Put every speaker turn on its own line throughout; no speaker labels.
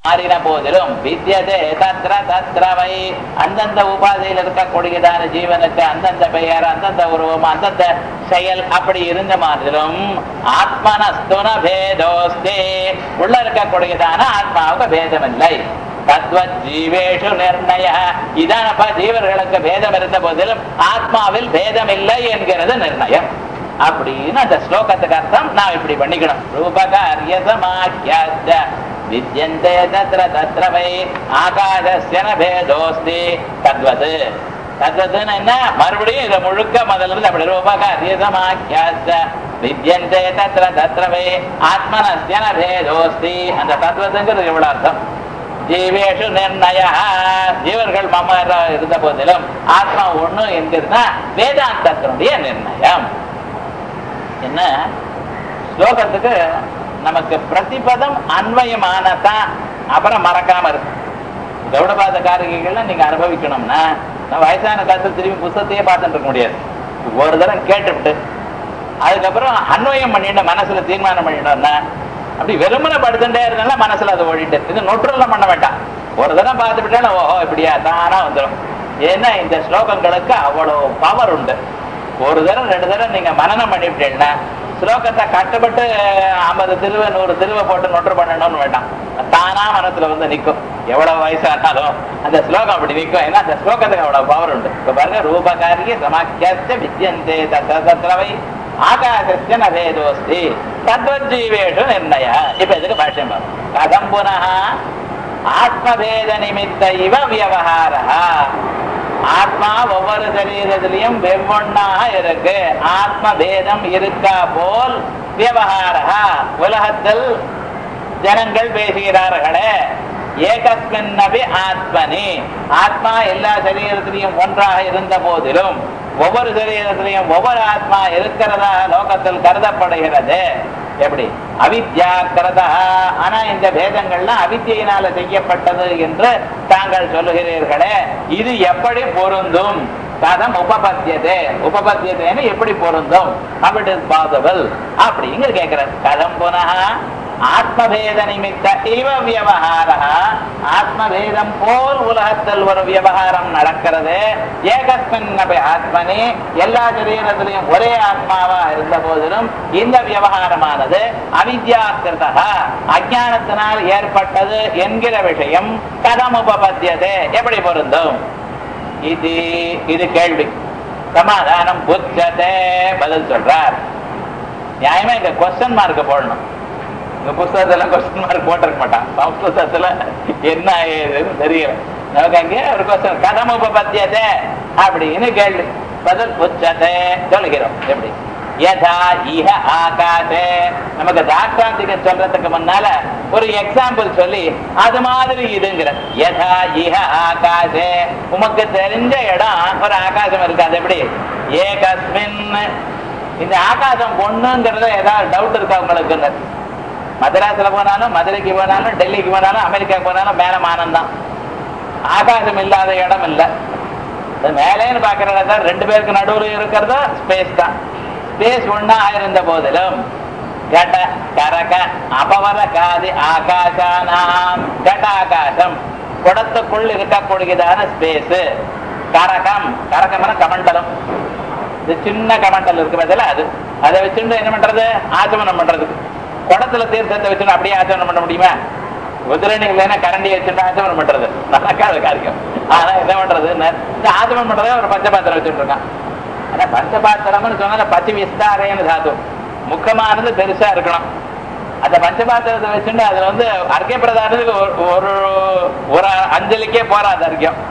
மாறின போதிலும் வித்தியதே தத்ர தத்ரவை அந்தந்த உபாதையில் இருக்கக்கூடியதான ஜீவனுக்கு அந்தந்த பெயர் அந்தந்த உருவம் அந்தந்த செயல் அப்படி இருந்த மாதிரிலும் ஆத்மனஸ்துன பேதோஸ்தே உள்ள இருக்கக்கூடியதான ஆத்மாவுக்கு பேதம் இல்லை தத்வத் ஜீவேஷு நிர்ணய இதானப்பா ஜீவர்களுக்கு பேதம் இருந்த போதிலும் ஆத்மாவில் பேதம் இல்லை என்கிறது நிர்ணயம் அப்படின்னு அந்த ஸ்லோகத்துக்கு அர்த்தம் நான் இப்படி பண்ணிக்கணும் ரூபகாரிய சமாக்கியாச்ச வித்யந்தே தத்ர தத்ர வை ஆகாசஸ்ய ந பேதோஸ்தி தத்வது தத்வதுன்னு என்ன மறுபடியும் இதை முழுக்க முதல்ல இருந்து அப்படி ரூபகாரிய சமாக்கியாச்ச வித்யந்தே தத்ர தத்ர வை ஆத்மனஸ்ய ந பேதோஸ்தி அந்த தத்வதுங்கிறது இவ்வளவு அர்த்தம் ஜீவேஷு நிர்ணய ஜீவர்கள் மம்ம இருந்த போதிலும் ஆத்மா ஒண்ணு என்கிறதுனா வேதாந்தத்தினுடைய நிர்ணயம் என்ன ஸ்லோகத்துக்கு நமக்கு பிரதிபதம் அன்வயமானதான் அப்புறம் மறக்காம இருக்கு கௌடபாத காரிகைகள்லாம் நீங்க அனுபவிக்கணும்னா நான் வயசான காலத்துல திரும்பி புத்தகத்தையே பார்த்துட்டு இருக்க முடியாது ஒரு தடவை கேட்டுவிட்டு அதுக்கப்புறம் அன்வயம் பண்ணிட்டு மனசுல தீர்மானம் பண்ணிட்டோம்னா அப்படி வெறுமனை படுத்துட்டே இருந்தால மனசுல அது ஓடிட்டு இது நொற்றெல்லாம் பண்ண வேண்டாம் ஒரு தடவை பார்த்து விட்டாலும் ஓஹோ இப்படியா தானா வந்துடும் ஏன்னா இந்த ஸ்லோகங்களுக்கு அவ்வளவு பவர் உண்டு ஒரு தடவை ரெண்டு தடவை நீங்க மனநம் பண்ணிவிட்டீங்கன்னா ஸ்லோகத்தை கட்டுப்பட்டு ஐம்பது திருவை நூறு திருவை போட்டு நொற்று பண்ணணும்னு வேண்டாம் தானா மனசுல வந்து நிற்கும் எவ்வளவு வயசானாலும் அந்த ஸ்லோகம் அப்படி நிற்கும் ஏன்னா அந்த ஸ்லோகத்துக்கு அவ்வளவு பவர் உண்டு இப்ப பாருங்க ரூபகாரிய சமாக்கியஸ்ய வித்யந்தே தத்ர தத்ரவை ஆகாசஸ்ய நவேதோஸ்தி தத்வஜீவேஷு நிர்ணய இப்ப எதுக்கு பாஷ்யம் பாருங்க கதம் புனः ஆத்மபேத நிமித்த இவ வியவஹாரா ஆத்மா ஒவ்வொரு சரீரத்திலையும் வெவ்வொன்னாக இருக்கு ஆத்ம பேதம் இருக்கா போல் வியவஹாரா உலகத்தில் ஜனங்கள் பேசுகிறார்களே ஏகஸ்மின் நபி ஆத்மனி ஆத்மா எல்லா சரீரத்திலையும் ஒன்றாக இருந்த போதிலும் ஒவ்வொரு சரீரத்திலையும் ஒவ்வொரு ஆத்மா இருக்கிறதா லோகத்தில் கருதப்படுகிறது எப்படி அவித்யா கிரதா ஆனா இந்த பேதங்கள்லாம் அவித்தியினால செய்யப்பட்டது என்று தாங்கள் சொல்லுகிறீர்களே இது எப்படி பொருந்தும் கதம் உபபத்தியதே உபபத்தியதேன்னு எப்படி பொருந்தும் அப்படி இஸ் பாசிபிள் அப்படிங்க கேட்கிறார் கதம் புனः ஆத்மபேத நிமித்த இவ வியவஹார ஆத்மபேதம் போல் உலகத்தில் ஒரு வியவகாரம் நடக்கிறது ஏகஸ்மின் நபி ஆத்மனி எல்லா சரீரத்திலையும் ஒரே ஆத்மாவா இருந்த போதிலும் இந்த வியவகாரமானது அவித்யாக்கிருதா அஜானத்தினால் ஏற்பட்டது என்கிற விஷயம் கதம் உபபத்தியதே எப்படி பொருந்தும் இது இது கேள்வி சமாதானம் புத்ததே பதில் சொல்றார் நியாயமா இங்க கொஸ்டின் மார்க் போடணும் இந்த புஸ்தகத்துல கொஸ்டின் மார்க் போட்டிருக்க மாட்டான் சம்ஸ்கிருதத்துல என்ன ஏதுன்னு தெரியல நமக்கு அங்கே ஒரு கொஸ்டின் கதம் உபபத்தியதே அப்படின்னு கேள்வி பதில் புத்ததே சொல்லுகிறோம் எப்படி யதா இஹ ஆகாசே நமக்கு தாஷ்டாந்திக சொல்றதுக்கு முன்னால ஒரு எக்ஸாம்பிள் சொல்லி அது மாதிரி இதுங்கிற யதா இஹ ஆகாசே உமக்கு தெரிஞ்ச இடம் ஒரு ஆகாசம் இருக்கு அது எப்படி ஏகஸ்மின் இந்த ஆகாசம் பொண்ணுங்கிறத ஏதாவது டவுட் இருக்கா உங்களுக்கு மதராஸ்ல போனாலும் மதுரைக்கு போனாலும் டெல்லிக்கு போனாலும் அமெரிக்காவுக்கு போனாலும் மேல மானம் தான் ஆகாசம் இல்லாத இடம் இல்லை மேலேன்னு பாக்குற இடம் ரெண்டு பேருக்கு நடுவில் இருக்கிறது ஸ்பேஸ் தான் ஸ்பேஸ் ஒன்னா இருந்த போதிலும் கட கரக அபவர காதி ஆகாசானாம் கட ஆகாசம் குடத்துக்குள் இருக்கக்கூடியதான ஸ்பேஸ் கரகம் கரகம்னா கமண்டலம் இது சின்ன கமண்டல் இருக்கு பதில அது அதை வச்சுட்டு என்ன பண்றது ஆச்சமனம் பண்றதுக்கு குடத்துல தீர்த்தத்தை வச்சுட்டு அப்படியே ஆச்சமனம் பண்ண முடியுமா உதிரணிகள் இல்லைன்னா கரண்டியை வச்சுட்டு ஆச்சமனம் பண்றது நடக்காத காரியம் ஆனா என்ன பண்றது இந்த ஆச்சமனம் பண்றதே ஒரு பஞ்சபாத்திரம் வச்சுட்டு இருக்கான் ஆனா பஞ்சபாத்திரம்னு சொன்னா பச்சை விஸ்தாரேன்னு தாத்து முக்கமானது பெருசா இருக்கணும் அந்த பஞ்சபாத்திரத்தை வச்சுட்டு அதுல வந்து அர்க்கிய பிரதானத்துக்கு ஒரு ஒரு அஞ்சலிக்கே போறாது அர்க்கியம்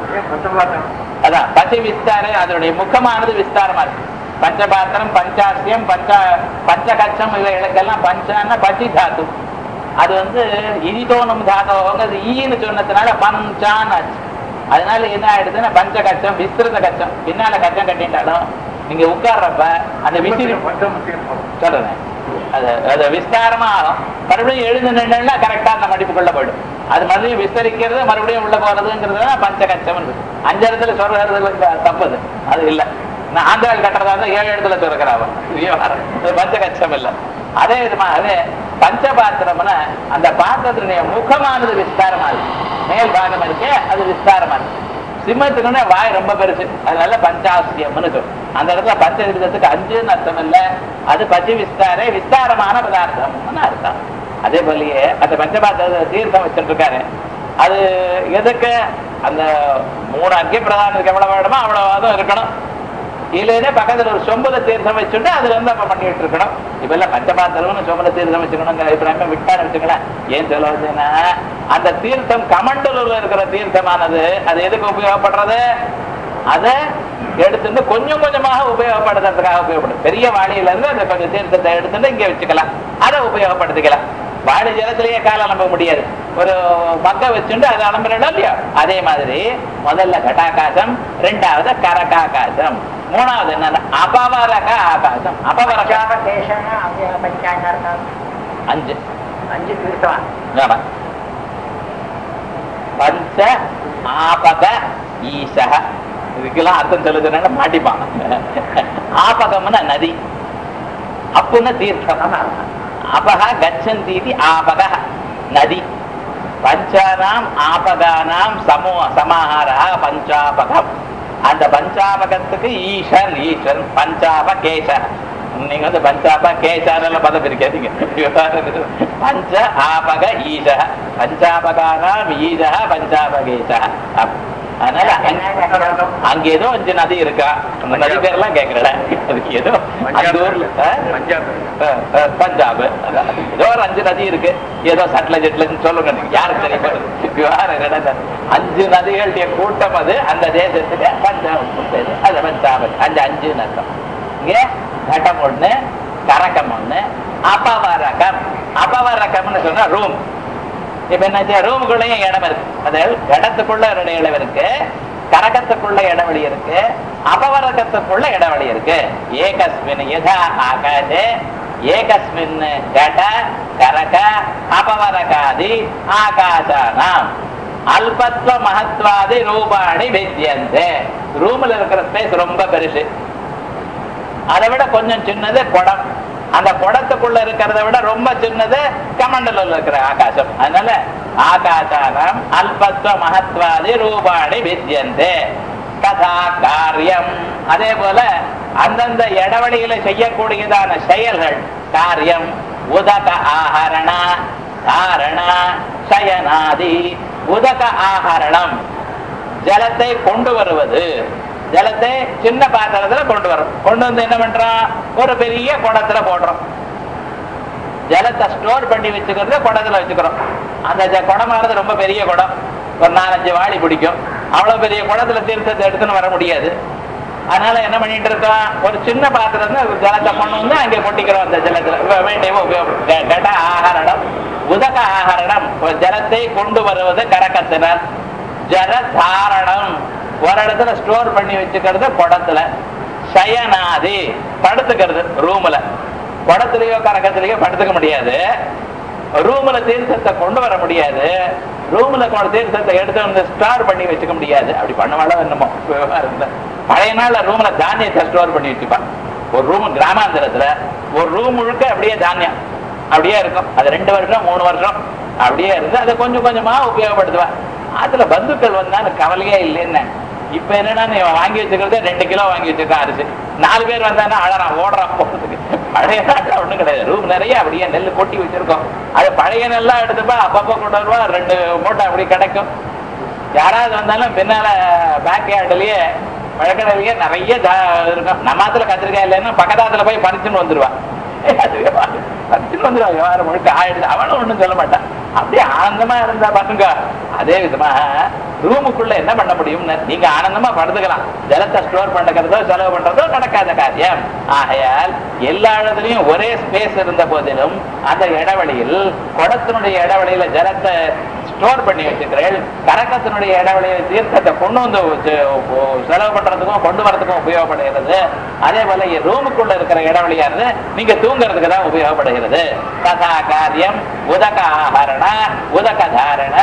அதான் பச்சை விஸ்தார அதனுடைய முகமானது விஸ்தாரமா இருக்கு பஞ்சபாத்திரம் பஞ்சாசியம் பஞ்ச பஞ்சகச்சம் இவைகளுக்கெல்லாம் பஞ்சான பச்சி தாத்து அது வந்து இனிதோனும் தாத்தோங்கிறது ஈன்னு சொன்னதுனால பஞ்சான் ஆச்சு அதனால என்ன ஆயிடுதுன்னா பஞ்ச கச்சம் விஸ்திருத கச்சம் பின்னால கச்சம் கட்டிட்டாலும் நீங்க உட்கார்றப்ப அந்த விசிறி சொல்றேன் அது அது விஸ்தாரமா ஆகும் மறுபடியும் எழுந்து நின்றுனா கரெக்டா அந்த மடிப்புக்குள்ள போயிடும் அது மறுபடியும் விஸ்தரிக்கிறது மறுபடியும் உள்ள போறதுங்கிறது தான் பஞ்சகச்சம் அஞ்சு இடத்துல சொல்றது தப்புது அது இல்ல நான் ஆந்திராவில் கட்டுறதா இருந்தா ஏழு இடத்துல சொல்லுகிறாவன் பஞ்சகச்சம் இல்ல அதே விதமாகவே பஞ்சபாத்திரம்னா அந்த பாத்திரத்தினுடைய முகமானது விஸ்தாரமா இருக்கு மேல் பாகம் இருக்கு அது விஸ்தாரமா இருக்கு சிம்மத்துக்குன்னு வாய் ரொம்ப பெருசு அதனால பஞ்சாசியம்னு சொல்லும் அந்த இடத்துல பஞ்ச விதத்துக்கு அஞ்சுன்னு அர்த்தம் இல்ல அது பஞ்ச விஸ்தாரே விஸ்தாரமான பதார்த்தம்னு அர்த்தம் அதே போலயே அந்த பஞ்சபாத்திர தீர்த்தம் வச்சுட்டு இருக்காரு அது எதுக்கு அந்த மூணு அர்க்கிய பிரதானத்துக்கு எவ்வளவு வேணுமோ அவ்வளவு இருக்கணும் இல்லைன்னா பக்கத்துல ஒரு சொம்புல தீர்த்தம் வச்சுட்டு அதுல இருந்து நம்ம பண்ணிட்டு இருக்கணும் இப்ப எல்லாம் பஞ்சபாத்திரம்னு சொம்புல தீர்த்தம் வச்சுக்கணுங்கிற அபிப்பிராயமே விட்டான்னு வச்சுக்கலாம் ஏன் சொல்லுவதுன்னா அந்த தீர்த்தம் கமண்டலூர்ல இருக்கிற தீர்த்தமானது அது எதுக்கு உபயோகப்படுறது அதை எடுத்துட்டு கொஞ்சம் கொஞ்சமாக உபயோகப்படுத்துறதுக்காக உபயோகப்படும் பெரிய வாளியில இருந்து அந்த கொஞ்சம் தீர்த்தத்தை எடுத்துட்டு இங்க வச்சுக்கலாம் அதை உபயோகப்படுத்திக்கலாம் வாடி ஜலத்திலேயே காலம் நம்ப முடியாது ஒரு மக்க வச்சுட்டு அதை அலம்புறோம் இல்லையா அதே மாதிரி முதல்ல கட்டாகாசம் ரெண்டாவது கரகாகாசம் மூணாவது என்னன்னா அபவரக ஆகாசம் அபவரக
பஞ்சாபதேசன அவங்க பஞ்சாயத்தம்
அஞ்சு
அஞ்சு தீர்த்தம்
ஆமா. பஞ்ச ஆபக ஈசக இதுக்கெல்லாம் அர்த்தம் சொல்லுதுன்னா மாட்டிப்பான் ஆபகம்னா நதி அப்புன்னா தீர்த்தம் அபக கச்சந்தீதி ஆபக நதி பஞ்சானாம் ஆபகானாம் சமூ சமாஹாரா பஞ்சாபகம் அந்த பஞ்சாபகத்துக்கு ஈசன் ஈசன் பஞ்சாப கேச நீங்க வந்து பஞ்சாப கேசான பதம் இருக்காதீங்க பஞ்ச ஆபக ஈச பஞ்சாபகானாம் ஈச பஞ்சாபகேச அதனால அங்க- அங்க ஏதோ அஞ்சு நதி இருக்கா அந்த நதி பேர்லாம் கேட்கறல அதுக்கு ஏதோ அந்த ஊர்ல ஆ? அஹ், அஹ், பஞ்சாப் அதான். ஏதோ ஒரு அஞ்சு நதி இருக்கு ஏதோ சட்ல ஜெட்லன்னு சொல்லுங்க நீங்க யாருக்கு தெரியும் விவகாரம் என்னடா அஞ்சு நதிகளுடைய கூட்டம் அது அந்த தேசத்துல பஞ்சாப் உண்டு. அது பஞ்சாப் அந்த அஞ்சு அர்த்தம் இங்க கட்டம் ஒண்ணு கரகம் ஒண்ணு அபவரகம் அபவரகம்னு சொன்னா ரூம் இப்ப என்ன ரூமுக்குள்ளேயும் இடம் இருக்கு அதாவது இடத்துக்குள்ள ஒரு இடம் இருக்கு கரகத்துக்குள்ள இடைவெளி இருக்கு அபவரகத்துக்குள்ள இடைவெளி இருக்கு ஏகஸ்மின் யதா ஆகாதே ஏகஸ்மின் கட கரக அபவரகாதி ஆகாசானாம் அல்பத்வ மகத்வாதி ரூபாணி வித்தியந்தே ரூம்ல இருக்கிற ஸ்பேஸ் ரொம்ப பெருசு அதை விட கொஞ்சம் சின்னது குடம் அந்த குடத்துக்குள்ள இருக்கிறத விட ரொம்ப சின்னது கமண்டலில் இருக்கிற ஆகாசம் அதனால ஆகாசானம் அல்பத்வ மகத்வாதி ரூபாணி வித்தியந்தே கதா காரியம் அதே போல அந்தந்த இடவழியில செய்யக்கூடியதான செயல்கள் காரியம் உதக ஆஹரண தாரண சயனாதி உதக ஆஹரணம் ஜலத்தை கொண்டு வருவது ஜலத்தை சின்ன பாத்திரத்துல கொண்டு வரோம் கொண்டு வந்து என்ன பண்றோம் ஒரு பெரிய குடத்துல போடுறோம் ஜலத்தை ஸ்டோர் பண்ணி வச்சுக்கிறது குடத்துல வச்சுக்கிறோம் அந்த ஜ- குடமானது ரொம்ப பெரிய குடம் ஒரு நாலஞ்சு வாளி பிடிக்கும் அவ்வளவு பெரிய குடத்துல தீர்த்தத்தை எடுத்துன்னு வர முடியாது அதனால என்ன பண்ணிட்டு இருக்கோம் ஒரு சின்ன பாத்திரத்துல ஒரு ஜலத்தை கொண்டு வந்து அங்கே கொட்டிக்கிறோம் அந்த ஜலத்துல வே- வேண்டியவ உபயோகம் க- கட ஆகாரணம் உதக ஆகாரணம் ஒரு ஜலத்தை கொண்டு வருவது கரக்கத்தினர் ஜல தாரணம் ஒரு இடத்துல ஸ்டோர் பண்ணி வச்சுக்கிறது குடத்துல சயனாதி படுத்துக்கிறது ரூம்ல குடத்துலயோ கரக்கத்திலயோ படுத்துக்க முடியாது ரூம்ல தீர்த்தத்தை கொண்டு வர முடியாது ரூம்ல கொண்டு தீர்த்தத்தை எடுத்து வந்து ஸ்டோர் பண்ணி வச்சுக்க முடியாது அப்படி பண்ணுவாளோ என்னமோ விவகாரத்துல பழைய நாள்ல ரூம்ல தானியத்தை ஸ்டோர் பண்ணி வச்சுப்பான் ஒரு ரூம் கிராமாந்திரத்துல ஒரு ரூம் முழுக்க அப்படியே தானியம் அப்படியே இருக்கும் அது ரெண்டு வருஷம் மூணு வருஷம் அப்படியே இருந்து அதை கொஞ்சம் கொஞ்சமா உபயோகப்படுத்துவேன் அதுல பந்துக்கள் வந்தாலும் கவலையே இல்லைன்னு இப்ப என்னன்னா நீ வாங்கி வச்சுக்கிறதே ரெண்டு கிலோ வாங்கி வச்சிருக்கான் அரிசி நாலு பேர் வந்தானா அழறான் ஓடுறான் போறதுக்கு பழைய நாட்டில் ஒண்ணும் கிடையாது ரூம் நிறைய அப்படியே நெல் கொட்டி வச்சிருக்கோம் அது பழைய நெல்லா எடுத்துப்பா அப்பப்போ கொண்டு வருவா ரெண்டு மூட்டை அப்படி கிடைக்கும் யாராவது வந்தாலும் பின்னால பேக் யார்டுலயே பழக்கடையிலேயே நிறைய ஜா- இருக்கும் நம்மாத்துல கத்திரிக்காய் இல்லைன்னா பக்கத்தாத்துல போய் பறிச்சுன்னு வந்துருவான் அது வியாபாரம். பறிச்சுன்னு வந்துருவா வியாபாரம் முழுக்க ஆயிடுது அவனும் ஒண்ணும் சொல்ல மாட்டான் அப்படியே ஆனந்தமா இருந்தா பாருங்க அதே விதமா ரூமுக்குள்ள என்ன பண்ண முடியும்னு நீங்க ஆனந்தமா படுத்துக்கலாம் ஜலத்தை ஸ்டோர் பண்ணுறதோ செலவு பண்றதோ நடக்காத காரியம் ஆகையால் எல்லா இடத்துலயும் ஒரே ஸ்பேஸ் இருந்த போதிலும் அந்த இடைவெளியில் குடத்தினுடைய இடைவெளியில ஜலத்தை ஸ்டோர் பண்ணி வச்சுக்கிறேன் கரக்கத்தினுடைய இடைவெளியில தீர்த்தத்தை கொண்டு வந்து வச்சு- ஓ- செலவு பண்றதுக்கும் கொண்டு வரதுக்கும் உபயோகப்படுகிறது அதே போல ரூமுக்குள்ள இருக்கிற இடைவெளியானது நீங்க தூங்குறதுக்கு தான் உபயோகப்படுகிறது ததா காரியம் உதக ஆகரண உதக தாரண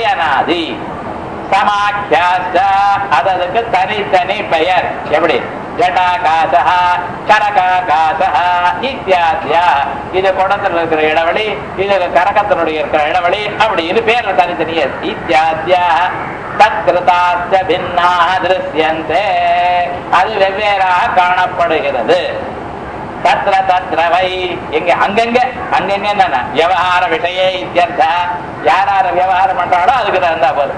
சயனாதி சமாக்கியாஸ்த அது அதுக்கு தனித்தனி பெயர் எப்படி ஜடாகாசா கரகாகாசா இத்தியாத்தியா இது குடத்துல இருக்கிற இடைவெளி இது கரகத்தினுடைய இருக்கிற இடைவெளி அப்படின்னு பேர்ல தனித்தனியா இத்தியாத்தியா தத்கிருதாச்ச பின்னாக திருஷ்யந்தே அது வெவ்வேறாக காணப்படுகிறது தத்ர தத்ர வை எங்க அங்கங்க அங்கங்க என்னன்னா விவகார விஷய இத்தியர்த்தா யார் யார விவகாரம் பண்றாளோ அதுக்கு தகுந்தா போதும்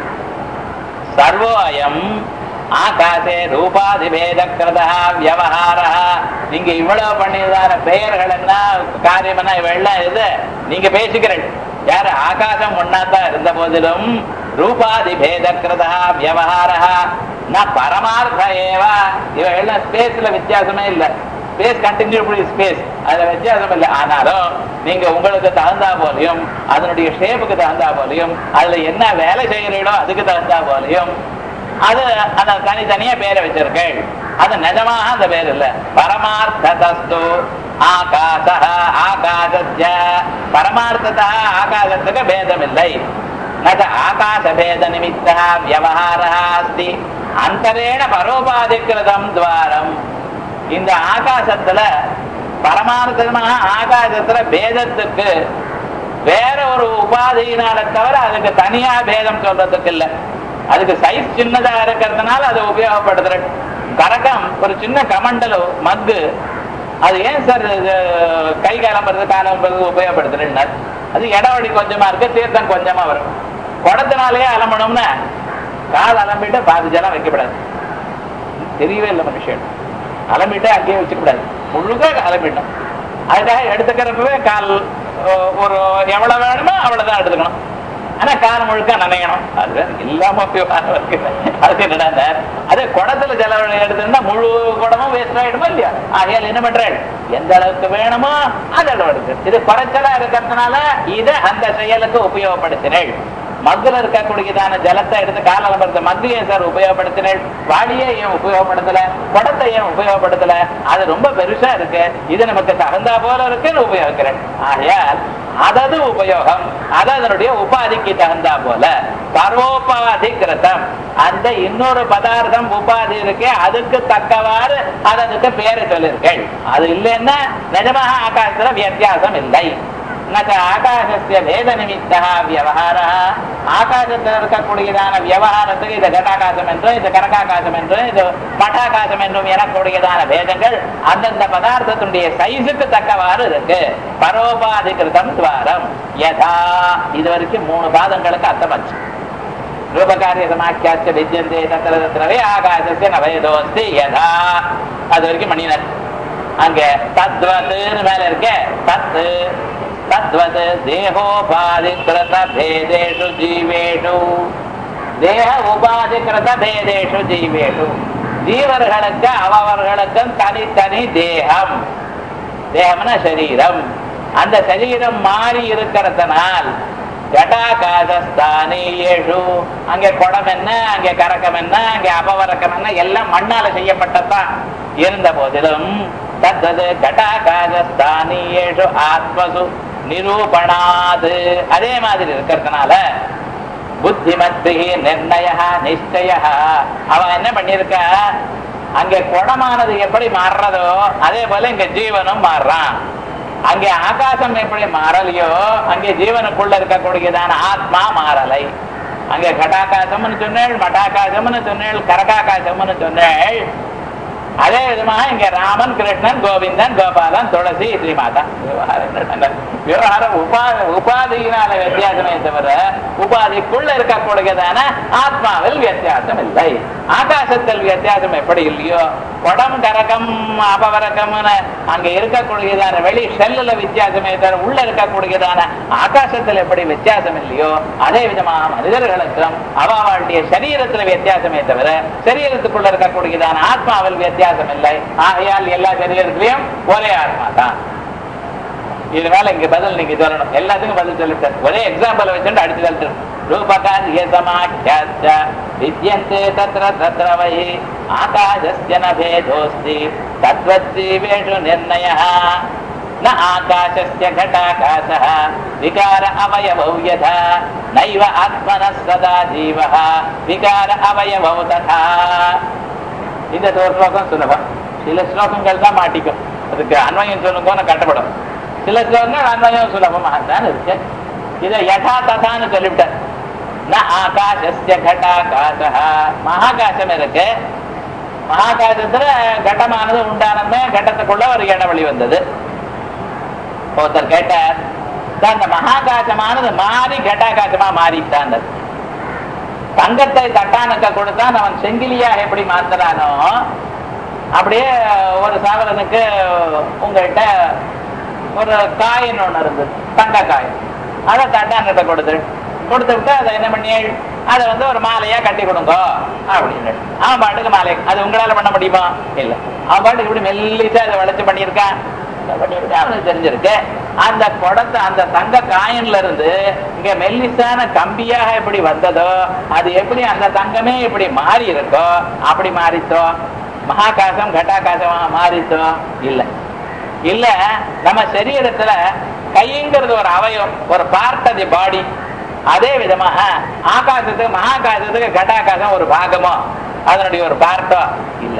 சர்வோயம் ஆகாசே ரூபாதி பேதக்கிருதா வியவஹாரா நீங்க இவ்வளவு பண்ணியதான பெயர்கள் என்ன காரியம் என்ன இவெல்லாம் இது நீங்க பேசிக்கிறீங்க யாரு ஆகாசம் ஒன்னாத்தான் இருந்த போதிலும் ரூபாதி பேதக்கிருதா வியவஹாரா ந பரமார்த்த ஏவா இவ எல்லாம் ஸ்பேஸ்ல வித்தியாசமே இல்லை ஸ்பேஸ் கண்டினியூபிள் ஸ்பேஸ் அதுல வித்தியாசம் இல்லை ஆனாலும் நீங்க உங்களுக்கு தகுந்தா போலையும் அதனுடைய ஷேப்புக்கு தகுந்தா போலையும் அதுல என்ன வேலை செய்யறீங்களோ அதுக்கு தகுந்தா போலையும் அது அந்த தனித்தனியா பேரை வச்சிருக்கேள் அது நிஜமாக அந்த பேர் இல்ல பரமார்த்ததஸ்து ஆகாச ஆகாசத்ய பரமார்த்ததா ஆகாசத்துக்கு பேதம் இல்லை ந ஆகாச பேத நிமித்த வியவஹார அஸ்தி அந்தரேண பரோபாதிகிருதம் துவாரம் இந்த ஆகாசத்துல பரமார்த்தமாக ஆகாசத்துல பேதத்துக்கு வேற ஒரு உபாதியினால தவிர அதுக்கு தனியா பேதம் சொல்றதுக்கு இல்லை அதுக்கு சைஸ் சின்னதா இருக்கிறதுனால அதை உபயோகப்படுத்துற கரகம் ஒரு சின்ன கமண்டலு மக்கு அது ஏன் சார் இது கை கிளம்புறது காலம்புறது உபயோகப்படுத்துறேன்னார் அது இடவழி கொஞ்சமா இருக்கு தீர்த்தம் கொஞ்சமா வரும் குடத்தினாலேயே அலம்பணும்னா கால் அலம்பிட்டு பாதி ஜலம் வைக்கப்படாது தெரியவே இல்லை மனுஷன் அலம்பிட்டு அங்கேயே வச்சுக்கூடாது முழுக்க அலம்பிடணும் அதுக்காக எடுத்துக்கிறப்பவே கால் ஒ- ஒரு எவ்வளவு வேணுமோ அவ்வளவுதான் எடுத்துக்கணும் ஆனா கால் முழுக்க நனையணும் அது வேற இல்லாம விவகாரம் இருக்கு அதுக்கு என்னடா அது குடத்துல ஜலம் எடுத்துன்னா முழு குடமும் வேஸ்ட் ஆயிடுமா இல்லையா ஆகையால் என்ன பண்றேன் எந்த அளவுக்கு வேணுமோ அந்த அளவு எடுத்து இது குறைச்சலா இருக்கிறதுனால இதை அந்த செயலுக்கு உபயோகப்படுத்தினேள் மக்குல இருக்கக்கூடியதான ஜலத்தை எடுத்து கால அலம்பரத்தை மக்கு ஏன் சார் உபயோகப்படுத்தினேன் வாடியே ஏன் உபயோகப்படுத்தல குடத்தை ஏன் உபயோகப்படுத்தல அது ரொம்ப பெருசா இருக்கு இது நமக்கு தகுந்தா போல இருக்குன்னு உபயோகிக்கிறேன் ஆகையால் அதது உபயோகம் அது அதனுடைய உபாதிக்கு தகுந்தா போல பரோபாதி கிருத்தம் அந்த இன்னொரு பதார்த்தம் உபாதி இருக்கே அதுக்கு தக்கவாறு அது அதுக்கு பேரை சொல்லியிருக்கேன் அது இல்லைன்னா நிஜமாக ஆகாசத்துல வித்தியாசம் இல்லை நக ஆகாசஸ்ய வேத நிமித்தா வியவஹார ஆகாசத்தில் இருக்கக்கூடியதான வியவகாரத்துக்கு இது கட்டாகாசம் என்றும் இது கனகாகாசம் என்றும் இது மட்டாகாசம் என்றும் எனக்கூடியதான பேதங்கள் அந்தந்த பதார்த்தத்தினுடைய சைஸுக்கு தக்கவாறு இருக்கு பரோபாதிகிருதம் துவாரம் யதா இது வரைக்கும் மூணு பாதங்களுக்கு அர்த்தமாச்சு ரூபகாரிய சமாக்கியாச்ச வித்யந்தே தத்திர தத்திரவே ஆகாசஸ்ய நவேதோஸ்தி யதா அது வரைக்கும் மணினர் அங்க தத்வத்துன்னு மேல இருக்க தத்து தத்வத் தேகோபாதிகிருத பேதேஷு ஜீவேஷு தேக உபாதிகிருத பேதேஷு ஜீவேஷு ஜீவர்களுக்கு அவர்களுக்கும் தனித்தனி தேகம் தேகம்னா சரீரம் அந்த சரீரம் மாறி இருக்கிறதுனால் ஜட்டாகாசஸ்தானேஷு அங்கே குடம் என்ன அங்கே கரக்கம் என்ன அங்கே அபவரக்கம் என்ன எல்லாம் மண்ணால செய்யப்பட்டதான் இருந்த போதிலும் தத்தது ஜட்டாகாசஸ்தானேஷு ஆத்மசு நிரூபணாது அதே மாதிரி இருக்கிறதுனால புத்திமத்தி நிர்ணய நிச்சய அவன் என்ன பண்ணிருக்க அங்கே குடமானது எப்படி மாறுறதோ அதே போல இங்க ஜீவனும் மாறுறான் அங்கே ஆகாசம் எப்படி மாறலையோ அங்கே ஜீவனுக்குள்ள இருக்கக்கூடியதான ஆத்மா மாறலை அங்கே கடாகாசம்னு சொன்னேள் மட்டாகாசம்னு சொன்னேள் கரகாகாசம்னு சொன்னேள் அதே விதமாக இங்க ராமன் கிருஷ்ணன் கோவிந்தன் கோபாலன் துளசி ஸ்ரீமாதா விவகாரம் என்னன்னா, விவகாரம் உபா உபாதியினால வித்தியாசமே தவிர உபாதிக்குள்ள இருக்கக்கூடியதான ஆத்மாவில் வித்தியாசம் இல்லை ஆகாசத்தில் வித்தியாசம் எப்படி இல்லையோ குடம் கரகம் அபவரகம்னு அங்க இருக்கக்கூடியதான வெளி செல்லுல வித்தியாசமே தவிர உள்ள இருக்கக்கூடியதான ஆகாசத்தில் எப்படி வித்தியாசம் இல்லையோ அதே விதமா மனிதர்களுக்கும் அவளுடைய சரீரத்துல வித்தியாசமே தவிர சரீரத்துக்குள்ள இருக்கக்கூடியதான ஆத்மாவில் வித்தியாசம் இல்லை ஆகையால் எல்லா சரீரத்திலையும் ஒரே ஆத்மா தான் இது மேல இங்க பதில் நீங்க சொல்லணும் எல்லாத்துக்கும் பதில் சொல்லிட்டார் ஒரே எக்ஸாம்பிள் வச்சுட்டு அடிச்சு சொல்லிட்டு ரூபகாரிய சமாக்கியாச்ச வித்யந்தே தத்ர தத்ர வை ஆகாசஸ்ய ந பேதோஸ்தி தத்வத்ஜீவேஷு நிர்ணயः न आकाशस्य घटाकाशः विकार अवयवौ यथा नैव आत्मनः सदा जीवः विकार अवयवौ तथा இந்த ஒரு ஸ்லோகம் சுலபம் சில ஸ்லோகங்கள் தான் மாட்டிக்கும் அதுக்கு அன்வயம் சொல்லுங்க கட்டப்படும் சில ஸ்லோகங்கள் அன்வயம் சுலபமாக தான் இருக்கு இதை யதா ததான்னு சொல்லிவிட்டார் ந ஆகாசஸ்ய கட்டாகாசः மகாகாசம் இருக்கு மகாகாசத்துல கட்டமானது உண்டானமே கட்டத்துக்குள்ள ஒரு இடவெளி வந்தது ஒருத்தர் கேட்டார் "சார், இந்த மகாகாசமானது மாறி கட்டாகாசமா மாறித்தான் தங்கத்தை தட்டானுக்க கொடுத்தா அவன் செங்கிலியாக எப்படி மாத்துறானோ அப்படியே ஒரு சாவரனுக்கு உங்கள்கிட்ட ஒரு காயின் ஒண்ணு இருந்தது தங்க காயின் அதை தட்டான்கிட்ட கொடுத்து கொடுத்து விட்டு அதை என்ன பண்ணி அதை வந்து ஒரு மாலையா கட்டி கொடுங்க அப்படின்னு அவன் பாட்டுக்கு மாலை அது உங்களால பண்ண முடியுமா இல்ல அவன் பாட்டுக்கு இப்படி மெல்லிசா அதை வளைச்சு பண்ணியிருக்கான் இதை பண்ணியிருக்கான் அவனுக்கு தெரிஞ்சிருக்கு அந்த குடத்தை அந்த தங்க காயின்ல இருந்து இங்க மெல்லிசான கம்பியாக எப்படி வந்ததோ அது எப்படி அந்த தங்கமே இப்படி மாறி இருக்கோ அப்படி மாறித்தோ மகாகாசம் கட்டாகாசமா மாறித்தோ இல்ல இல்ல நம்ம சரீரத்துல கைங்கிறது ஒரு அவயம் ஒரு பார்ட் ஆஃப் தி பாடி அதே விதமாக ஆகாசத்துக்கு மகாகாசத்துக்கு கட்டாகாசம் ஒரு பாகமோ அதனுடைய ஒரு பார்ட்டோ இல்ல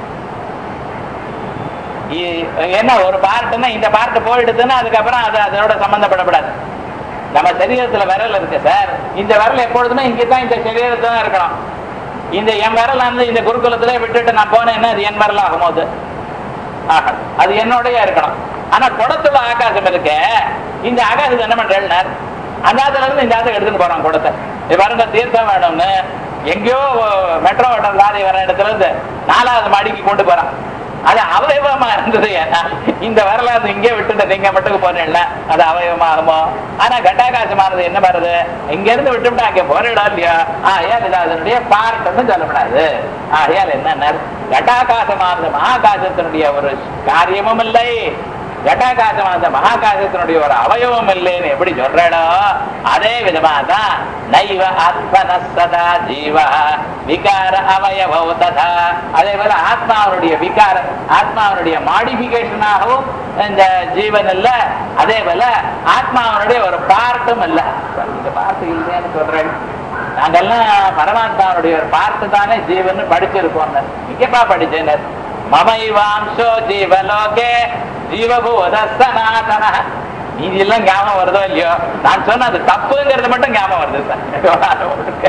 இ- என்ன ஒரு பார்ட்னா இந்த பார்ட் போயிடுதுன்னா அதுக்கப்புறம் அது அதோட சம்பந்தப்படப்படாது நம்ம சரீரத்துல விரல் இருக்கு சார் இந்த விரல் எப்பொழுதுமே இங்கதான் இந்த சரீரத்துல தான் இருக்கணும் இந்த என் விரல் வந்து இந்த குருகுலத்திலே விட்டுட்டு நான் போனேன்னா அது என் விரல் ஆகும் போது ஆகணும் அது என்னோடய இருக்கணும் ஆனா குடத்துல ஆகாசம் இருக்க இந்த ஆகாசம் என்ன பண்றேன்னார் அந்த ஆத்துல இருந்து இந்த ஆத்துல எடுத்துட்டு போறான் குடத்தை இது பாருங்க தீர்த்தம் வேணும்னு எங்கேயோ மெட்ரோ ஓட்டல் லாரி வர இடத்துல இருந்து நாலாவது மாடிக்கு கொண்டு போறான் அது அவயவமா இருந்தது ஏன்னா இந்த வரலாறு இங்கே விட்டுட்டு நீங்க மட்டும் போறேன்ல அது அவயவமாகுமோ ஆனா கட்டாகாசமானது என்ன வருது இங்க இருந்து விட்டுவிட்டு அங்க போறடா இல்லையா ஆகையால் இது அதனுடைய பார்ட்னு சொல்லப்படாது ஆகையால் என்ன கட்டாகாசமானது மகாகாசத்தினுடைய ஒரு காரியமும் இல்லை கட்டாகாசமானது மகாகாசத்தினுடைய ஒரு அவயவம் இல்லைன்னு எப்படி சொல்றடோ அதே விதமா தான் நைவ ஆத்மன சதா ஜீவ விகார அவயவோ ததா அதே போல ஆத்மாவனுடைய விகாரம் ஆத்மாவனுடைய மாடிபிகேஷனாகவும் இந்த ஜீவன் இல்ல அதே போல ஆத்மாவனுடைய ஒரு பார்ட்டும் இல்ல இந்த பார்ட்டு இல்லைன்னு சொல்றேன் நாங்கெல்லாம் பரமாத்மாவுடைய ஒரு பார்த்து தானே ஜீவன் படிச்சிருக்கோம் இங்கப்பா படிச்சேன் மமைவாம்சோ ஜீவலோகே ஜீவபூத சனாதன மீதி எல்லாம் ஞாபகம் வருதோ இல்லையோ நான் சொன்ன அது தப்புங்கிறது மட்டும் ஞாபகம் வருது சார்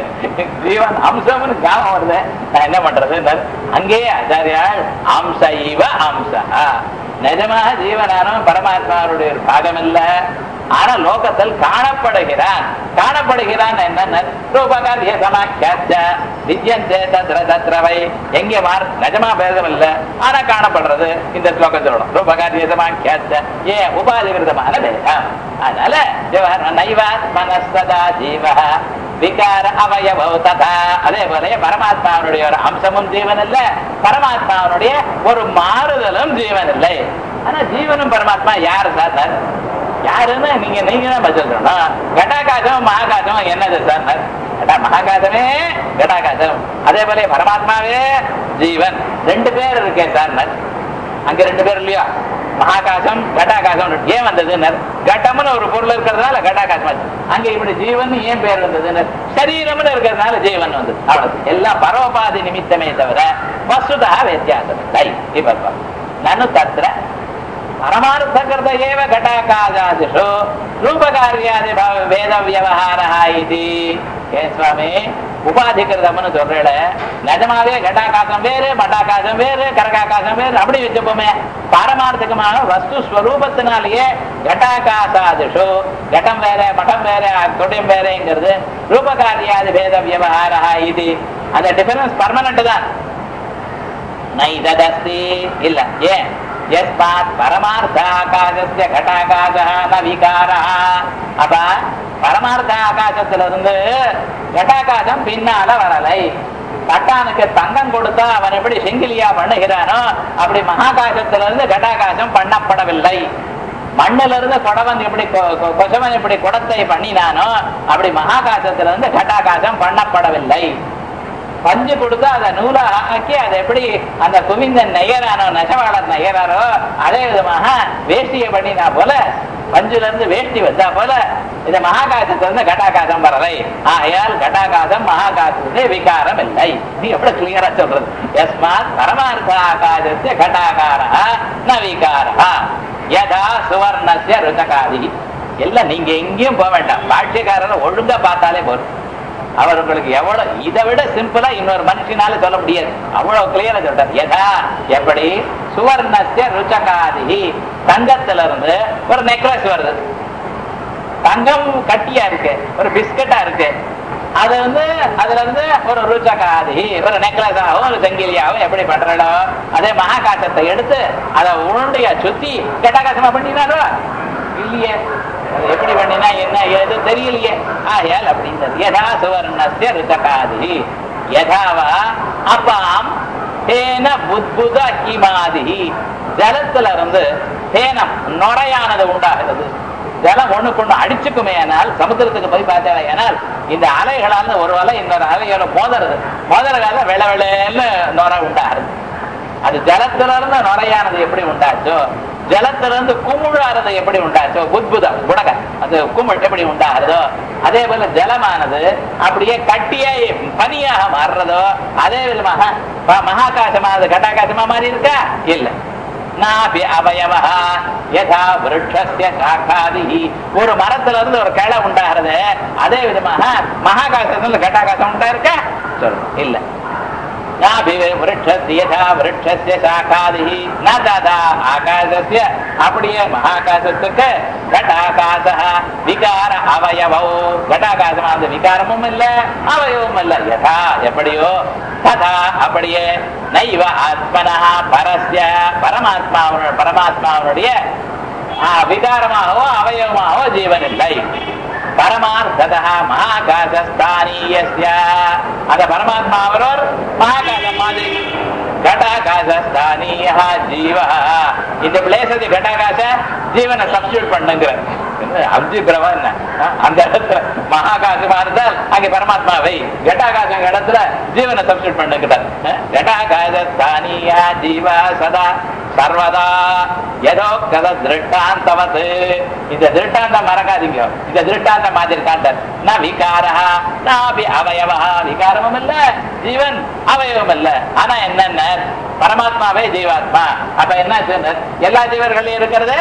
ஜீவன் அம்சம்னு ஞாபகம் வருது நான் என்ன பண்றது அங்கேயே ஆச்சாரியால் அம்ச இவ அம்சா நிஜமாக ஜீவனானும் பரமாத்மாவுடைய ஒரு பாகம் இல்ல ஆனா லோகத்தில் காணப்படுகிறான் காணப்படுகிறான் என்ன ரூபகாரிய சமாக்கியாச்ச வித்யந்தே தத்ர தத்ரவை எங்கே மார் நிஜமா பேதம் இல்ல ஆனா காணப்படுறது இந்த ஸ்லோகத்தோட ரூபகாரிய சமாக்கியாச்ச ஏ உபாதிகிருதமான பேதம் அதனால ஜீவ நைவாத் மனசதா ஜீவ விகார அவயவோ ததா அதே போல பரமாத்மாவனுடைய ஒரு அம்சமும் ஜீவன் இல்ல பரமாத்மாவனுடைய ஒரு மாறுதலும் ஜீவன் இல்லை ஆனா ஜீவனும் பரமாத்மா யாரு சார் யாருன்னு நீங்க நீங்க தான் பதில் சொல்லணும் கட்டாகாசம் மகாகாசம் என்னது சார் கடா மகாகாசமே கட்டாகாசம் அதே போல பரமாத்மாவே ஜீவன் ரெண்டு பேர் இருக்கேன் சார் அங்க ரெண்டு பேர் இல்லையா மகாகாசம் கட்டாகாசம் ஏன் வந்ததுன்னு கட்டம்னு ஒரு பொருள் இருக்கிறதுனால கட்டாகாசம் ஆச்சு. அங்க இப்படி ஜீவன் ஏன் பேர் வந்ததுன்னு சரீரம்னு இருக்கிறதுனால ஜீவன் வந்தது அவ்வளவு எல்லாம் பரவபாதி நிமித்தமே தவிர வசுதா வித்தியாசம் இல்லை இப்ப நனு தத்திர பரமார்த்தகிருத ஏவ கட்டாகாதாதிஷு ரூபகாரியாதி பவ வேத வியவஹாரஹ இது ஏன் சுவாமி உபாதிகிருதம்னு சொல்றேட நிஜமாவே கட்டாகாசம் வேறு மட்டாகாசம் வேறு கரகாகாசம் வேறு அப்படி வச்சுப்போமே பாரமார்த்திகமாக வஸ்து ஸ்வரூபத்தினாலேயே கட்டாகாசாதிஷு கட்டம் வேற மட்டம் வேற தொடையம் வேறங்கிறது ரூபகாரியாதி வேத வியவஹாரஹ இது அந்த டிஃபரன்ஸ் பர்மனண்ட் தான் நைததஸ்தி இல்ல ஏன் यस्मात् परमार्थ ஆகாசஸ்ய घटाகாசः ந விகாரः அப்ப பரமார்த்த ஆகாசத்திலிருந்து கட்டாகாசம் பின்னால வரலை கட்டானுக்கு தங்கம் கொடுத்தா அவன் எப்படி செங்கிலியா பண்ணுகிறானோ அப்படி மகாகாசத்திலிருந்து கட்டாகாசம் பண்ணப்படவில்லை மண்ணிலிருந்து குடவன் எப்படி கொ- கொ- கொசவன் எப்படி குடத்தை பண்ணினானோ அப்படி மகாகாசத்திலிருந்து கட்டாகாசம் பண்ணப்படவில்லை பஞ்சு கொடுத்து அதை நூலா ஆக்கி அதை எப்படி அந்த குவிந்தன் நெய்யரானோ நெசவாளர் நெய்யறாரோ அதே விதமாக வேஷ்டியை பண்ணினா போல பஞ்சுல இருந்து வேஷ்டி வந்தா போல இந்த மகாகாசத்துல இருந்து கட்டாகாசம் வரலை ஆகையால் கட்டாகாசம் மகாகாசத்துக்கு விகாரம் இல்லை நீ எவ்வளவு கிளியரா சொல்றது எஸ்மாத் பரமார்த்த ஆகாசத்திய கட்டாகாரா ந விகாரா யதா சுவர்ணஸ்ய ருதகாதி எல்லாம் நீங்க எங்கேயும் போக வேண்டாம் பாஷ்யக்காரரை ஒழுங்கா பார்த்தாலே போதும் அவர் உங்களுக்கு எவ்வளவு இதை விட சிம்பிளா இன்னொரு மனுஷனால சொல்ல முடியாது அவ்வளவு கிளியரா சொல்றார் யதா எப்படி சுவர்ணஸ்ய ருச்சகாதி தங்கத்துல இருந்து ஒரு நெக்லஸ் வருது தங்கம் கட்டியா இருக்கு ஒரு பிஸ்கட்டா இருக்கு அது வந்து அதுல இருந்து ஒரு ருச்சகாதி ஒரு நெக்லஸ் ஆகும் ஒரு செங்கிலியாவும் எப்படி பண்றடோ அதே மகாகாசத்தை எடுத்து அதை உருண்டையா சுத்தி கெட்டாகாசமா பண்ணினாரோ இல்லையே அது எப்படி பண்ணினா என்ன ஏது தெரியலையே ஆயால் அப்படின்றது யதா சுவர்ணஸ்ய ருச்சகாதி யதாவா அப்பாம் தேன புத்புத ஹிமாதி ஜலத்துல இருந்து தேனம் நுரையானது உண்டாகிறது ஜலம் ஒண்ணுக்கு ஒண்ணு அடிச்சுக்குமே ஆனால் சமுத்திரத்துக்கு போய் பார்த்தேன் ஆனால் இந்த அலைகளால ஒரு அலை இன்னொரு அலையோட மோதுறது மோதறதால வெள வெளன்னு நுரை உண்டாகிறது அது ஜலத்துல இருந்து நுரையானது எப்படி உண்டாச்சோ ஜலத்துல இருந்து குமிழானது எப்படி உண்டாச்சோ புத்புதம் குடக அது குமிழ் எப்படி உண்டாகிறதோ அதே போல ஜலமானது அப்படியே கட்டியாய் பனியாக மாறுறதோ அதே விதமாக ப- மகாகாசமானது கட்டாகாசமா மாறி இருக்கா இல்ல நாபி அவயவா யதா விருட்சஸ்ய சாகாதி ஒரு மரத்துல இருந்து ஒரு கிளை உண்டாகிறது அதே விதமாக மகாகாசத்துல இருந்து கட்டாகாசம் உண்டா இருக்கா சொல்லணும் இல்ல नाभि वृक्षस्य यथा वृक्षस्य शाखादिः न तथा आकाशस्य அப்படியே மகாகாசத்துக்கு கட்டாகாசः விகார அவயவோ கட்டாகாசம் அந்த விகாரமும் இல்ல அவயவமும் இல்ல யதா எப்படியோ ததா அப்படியே நைவ ஆத்மனா பரஸ்ய பரமாத்மா பரமாத்மாவனுடைய ஆ, விகாரமாகவோ அவயவமாகவோ ஜீவன் இல்லை பரமார்த்ததா மகாகாசஸ்தானீயஸ்ய அந்த பரமாத்மா அவரோர் மகாகாசம் மாதிரி கட்டாகாசஸ்தானீய ஜீவ இந்த பிளேஸ் கட்டாகாச ஜீவனை சப்ஸ்டியூட் பண்ணுங்கிற அப்ஜிபிரவா என்ன ஆ, அந்த இடத்துல மகாகாசமா இருந்தால் அங்கே பரமாத்மாவை கட்டாகாசம் இடத்துல ஜீவனை சப்ஸ்டியூட் பண்ணுங்கிறார் கட்டாகாசஸ்தானீய ஜீவ சதா சர்வதா ஏதோ கத திருஷ்டாந்தவத் இந்த திருஷ்டாந்தம் மறக்காதீங்க இந்த திருஷ்டாந்தம் மாதிரி காட்டார் ந விகாரா நாபி அவயவா விகாரமும் இல்ல ஜீவன் அவயவம் இல்ல ஆனா என்னென்ன பரமாத்மாவே ஜீவாத்மா அப்ப என்ன சொன்னார் எல்லா ஜீவர்களையும் இருக்கிறது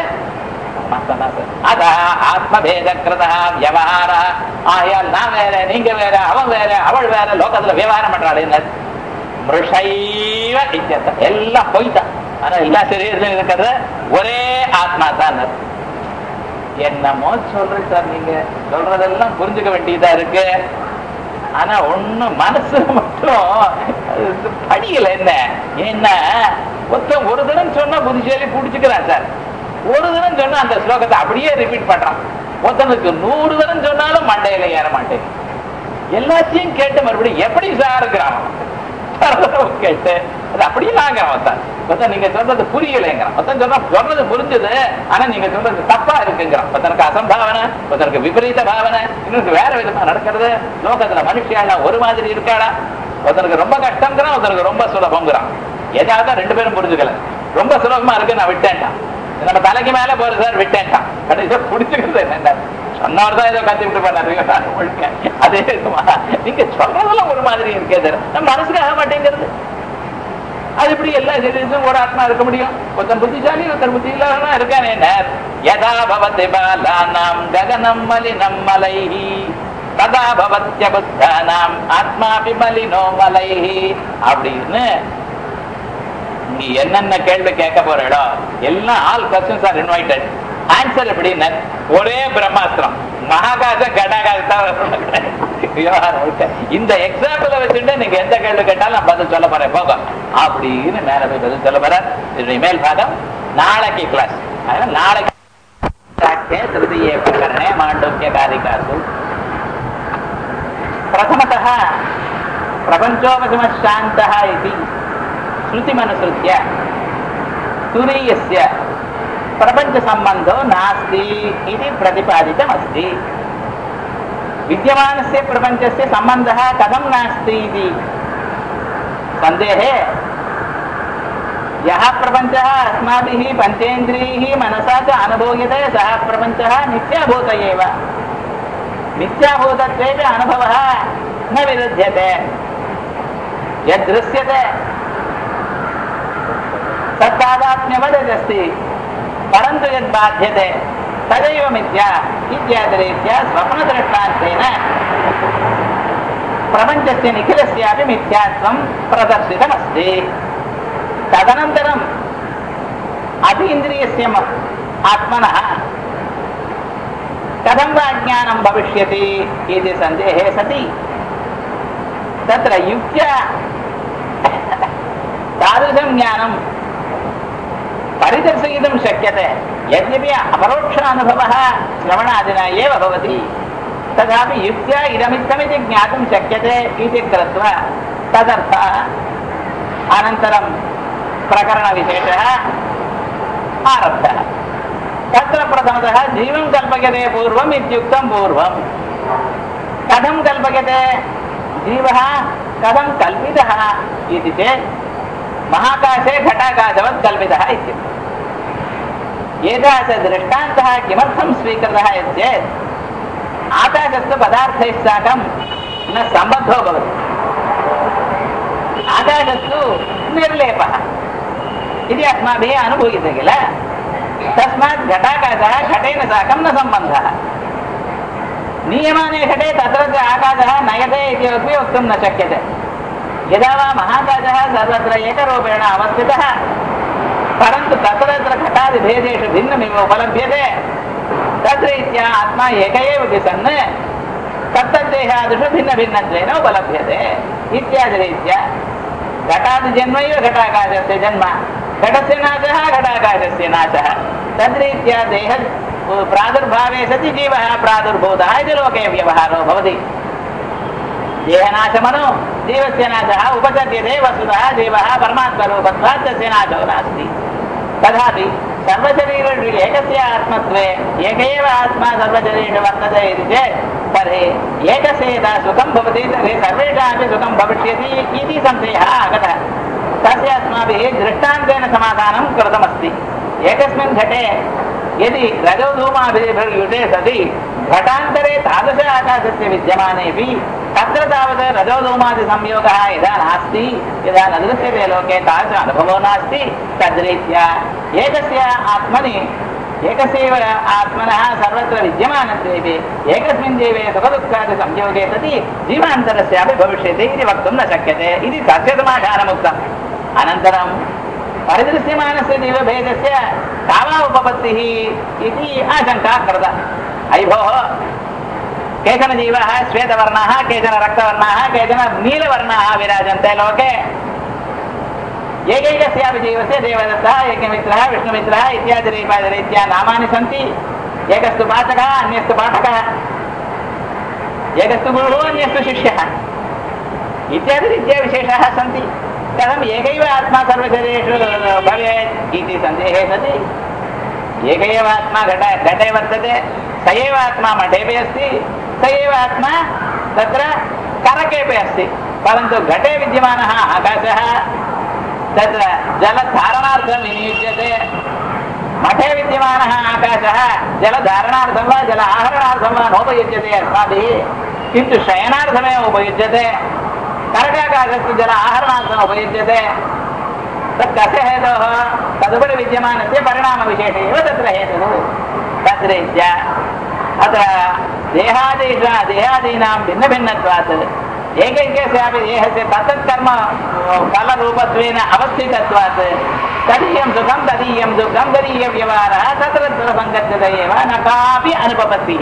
அத ஆத்மபேத கிருதா வியவஹார ஆகையால் நான் வேற நீங்க வேற அவன் வேற அவள் வேற லோகத்துல விவகாரம் பண்றாள் என்ன மிருஷைவ இத்தியர்த்தம். எல்லாம் போய்தான் ஆனா எல்லா சரீரத்திலும் இருக்கிறது ஒரே ஆத்மா தான் என்னமோ சொல்றேன் சார் நீங்க சொல்றதெல்லாம் புரிஞ்சுக்க வேண்டியதா இருக்கு ஆனா ஒண்ணு மனசுல மட்டும் அது படியல என்ன ஏன்னா மொத்தம் ஒரு தினம் சொன்னா புத்திசாலி புடிச்சுக்கிறான் சார் ஒரு தினம் சொன்னா அந்த ஸ்லோகத்தை அப்படியே ரிப்பீட் பண்றான் ஒருத்தனுக்கு நூறு தினம் சொன்னாலும் மண்டையில ஏற மாட்டேங்குது எல்லாத்தையும் கேட்டு மறுபடியும் எப்படி சார் இருக்கிறான் அவன் கேட்டு அது அப்படியே நாங்கிறான் சார் மொத்தம் நீங்க சொல்றது புரியலைங்கிறான் மொத்தம் சொன்னா சொல்றது புரிஞ்சது ஆனா நீங்க சொல்றது தப்பா இருக்குங்கிறான் ஒருத்தனுக்கு அசம்பாவனை ஒருத்தனுக்கு விபரீத பாவனை இன்னொருக்கு வேற விதமா நடக்கிறது லோகத்துல மனுஷியாளா ஒரு மாதிரி இருக்காளா ஒருத்தனுக்கு ரொம்ப கஷ்டங்கிறான் ஒருத்தனுக்கு ரொம்ப சுலபங்கிறான் ஏதாவது ரெண்டு பேரும் புரிஞ்சுக்கல ரொம்ப சுலபமா இருக்கு நான் விட்டேன்ட்டான் நம்ம தலைக்கு மேல போறது சார் விட்டேன்ட்டான் கடைசியா புடிச்சுக்கிறது என்ன சொன்னவர் தான் ஏதோ கத்தி விட்டு பண்ணாரு ஒழுங்க அதே இருக்குமா நீங்க சொல்றதெல்லாம் ஒரு மாதிரி இருக்கே சார் நம்ம மனசுக்கு ஆக மாட்டேங்கிறது அது இப்படி எல்லா சரீரத்திலும் ஒரு ஆத்மா இருக்க முடியும் ஒருத்தன் புத்திசாலி ஒருத்தன் புத்தி இல்லாதவனா இருக்கானே நேர் யதா பவதி பாலானாம் ககனம் மலினம் மலைஹி ததா பவத்ய புத்தானாம் ஆத்மாபி மலினோ மலைஹி அப்படின்னு நீ என்னென்ன கேள்வி கேட்க போற இடம் எல்லாம் all questions are invited answer எப்படின்னு ஒரே பிரம்மாஸ்திரம் மகாகாச கடாகாசத்தான் விவகாரம் முழுக்க. இந்த எக்ஸாம்பிள வச்சுட்டு நீங்க எந்த கேள்வி கேட்டாலும் நான் பதில் சொல்ல போறேன் போக அப்படின்னு மேல போய் பதில் சொல்ல போற இதனுடைய மேல் பாகம் நாளைக்கு கிளாஸ் அதனால நாளைக்கு திருதியே பிரகரணே மாண்டோக்கிய காரிகாசு प्रथमतः प्रपञ्चोपशमः शान्तः इति श्रुतिमनुसृत्य तुरीयस्य प्रपञ्चसम्बन्धो नास्ति इति प्रतिपादितमस्ति विद्यमानस्य प्रपञ्चस्य सम्बन्धः कथं नास्ति इति सन्देहे यः प्रपञ्चः अस्माभिः पञ्चेन्द्रियैः मनसा च अनुभूयते सः प्रपञ्चः मिथ्याभूत एव मिथ्याभूतत्वेपि अनुभवः न विरुध्यते यद्दृश्यते तत्तादात्म्यवदस्ति परन्तु यद् बाध्यते तदैव मिथ्या इत्यादिरीत्या स्वप्नदृष्टान्तेन प्रपञ्चस्य निखिलस्यापि मिथ्यात्वं प्रदर्शितमस्ति तदनन्तरम् अतीन्द्रियस्य म- आत्मनः कथं वा ज्ञानं भविष्यति इति सन्देहे सति तत्र युक्त्या तादृशं ज्ञानं परिदर्शयितुं शक्यते यद्यपि अपरोक्षानुभवः श्रवणादिना एव भवति तथापि युक्त्या इदमित्थमिति ज्ञातुं शक्यते इति कृत्वा तदर्थः अनन्तरं प्रकरणविशेषः आरब्धः तत्र प्रथमतः जीवं कल्पयते पूर्वम् इत्युक्तं पूर्वं कथं कल्पयते जीवः कथं कल्पितः इति चेत् महाकाशे घटाकाशवत् कल्पितः इत्युक्तम् एतादृश दृष्टान्तः किमर्थं स्वीकृतः चेत् आकाशस्तु पदार्थैः साकं न सम्बद्धो भवति आकाशस्तु निर्लेपः इति अस्माभिः अनुभूयते किल तस्मात् घटाकाशः घटेन साकं न सम्बन्धः नीयमाने घटे तत्र च आकाशः नयते इति अपि वक्तुं न शक्यते यदा वा महाकाशः सर्वत्र एकरूपेण अवस्थितः परन्तु तत्र तत्र घटादिभेदेषु भिन्नमिव उपलभ्यते तद्रीत्या आत्मा एक एव इति सन् तत्तद्देहादिषु भिन्नभिन्नत्वेन उपलभ्यते इत्यादिरीत्या घटादिजन्मैव घटाकाशस्य जन्म घटस्य नाशः घटाकाशस्य नाशः तद्रीत्या देह प्रादुर्भावे सति जीवः प्रादुर्भूतः इति लोके व्यवहारो भवति देहनाशमनो जीवस्य नाशः उपचर्यते वस्तुतः जीवः परमात्मरूपत्वात् तस्य नाशो नास्ति तथापि सर्वशरीरेषु एकस्य आत्मत्वे एक एव आत्मा सर्वशरीरेषु वर्तते इति चेत् तर्हि एकस्य यदा सुखं भवति तर्हि सर्वेषामपि सुखं भविष्यति इति संशयः आगतः तस्य अस्माभिः दृष्टान्तेन समाधानं कृतमस्ति एकस्मिन् घटे यदि रजोधूमाभिर्युते सति घटान्तरे तादृश आकाशस्य विद्यमानेपि तत्र तावत् रजोधूमादिसंयोगः यदा नास्ति यदा न दृश्यते लोके तादृश अनुभवो नास्ति तद्रीत्या एकस्य आत्मनि एकस्यैव आत्मनः सर्वत्र विद्यमानत्वेपि एकस्मिन् जीवे सुखदुःखादिसंयोगे सति जीवान्तरस्यापि भविष्यति इति वक्तुं न शक्यते इति तस्य समाधानमुक्तम् अनन्तरं परिदृश्यमानस्य जीवभेदस्य का वा उपपत्तिः इति आशङ्का कृता अयि भोः केचन जीवाः श्वेतवर्णाः केचन रक्तवर्णाः केचन नीलवर्णाः विराजन्ते लोके एकैकस्यापि जीवस्य देवदत्तः एकमित्रः विष्णुमित्रः इत्यादि रीत्या नामानि सन्ति एकस्तु पाचकः अन्यस्तु पाठकः एकस्तु गुरुः अन्यस्तु शिष्यः इत्यादि रीत्या विशेषाः सन्ति कथम् एकैव आत्मा सर्वशरीरेषु भवेत् इति सन्देहे सति एक एव आत्मा घट घटे वर्तते स एव आत्मा मठेपि अस्ति स एव आत्मा तत्र करकेपि अस्ति परन्तु घटे विद्यमानः आकाशः तत्र जलधारणार्थं विनियुज्यते मठे विद्यमानः आकाशः जलधारणार्थं वा जल आहरणार्थं वा नोपयुज्यते अस्माभिः किन्तु शयनार्थमेव उपयुज्यते करकाकाशस्तु जल आहरणार्थम् उपयुज्यते तत् कस्य हेतोः तदुपरि विद्यमानस्य परिणामविशेषे एव तत्र हेतुः तद्रीत्या अत्र देहादीषा देहादीनां भिन्नभिन्नत्वात् एकैकस्यापि देहस्य तत्तत्कर्म फलरूपत्वेन अवस्थितत्वात् तदीयं सुखं तदीयं दुःखं तदीयव्यवहारः तत्र तत्र सङ्गच्छते एव न कापि अनुपपत्तिः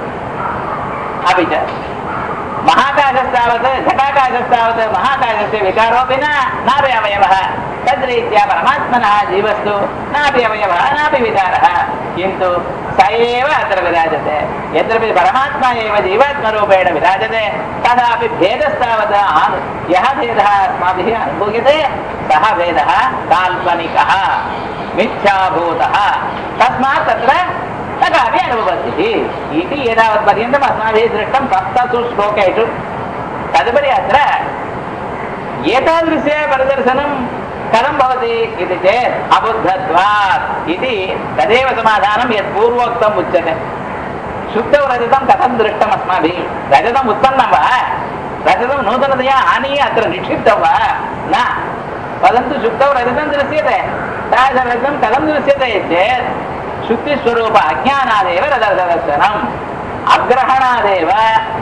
अपि च महाकाशस्तावत् घटाकाशस्तावत् महाकाशस्य विकारोऽपि न नापि अवयवः तद्रीत्या परमात्मनः जीवस्तु नापि अवयवः नापि विकारः किन्तु स एव अत्र विराजते यद्यपि परमात्मा एव जीवात्मरूपेण विराजते तथापि भेदस्तावत् आनु- यः भेदः अस्माभिः अनुभूयते सः भेदः काल्पनिकः मिथ्याभूतः तस्मात् तत्र न कापि अनुपपत्तिः इति एतावत्पर्यन्तम् अस्माभिः दृष्टं सप्तसु श्लोकेषु तदुपरि अत्र एतादृश परिदर्शनं कथं भवति इति चेत् अबुद्धत्वात् इति तदेव समाधानं यत् पूर्वोक्तम् उच्यते शुद्धौ रजतं कथं दृष्टम् अस्माभिः रजतम् उत्पन्नं वा रजतं नूतनतया आनीय अत्र निक्षिप्तं वा न परन्तु शुद्धौ रजतं दृश्यते तादृशरजतं कथं दृश्यते चेत् शुद्धिस्वरूप अज्ञानादेव रजतदर्शनम् अग्रहणादेव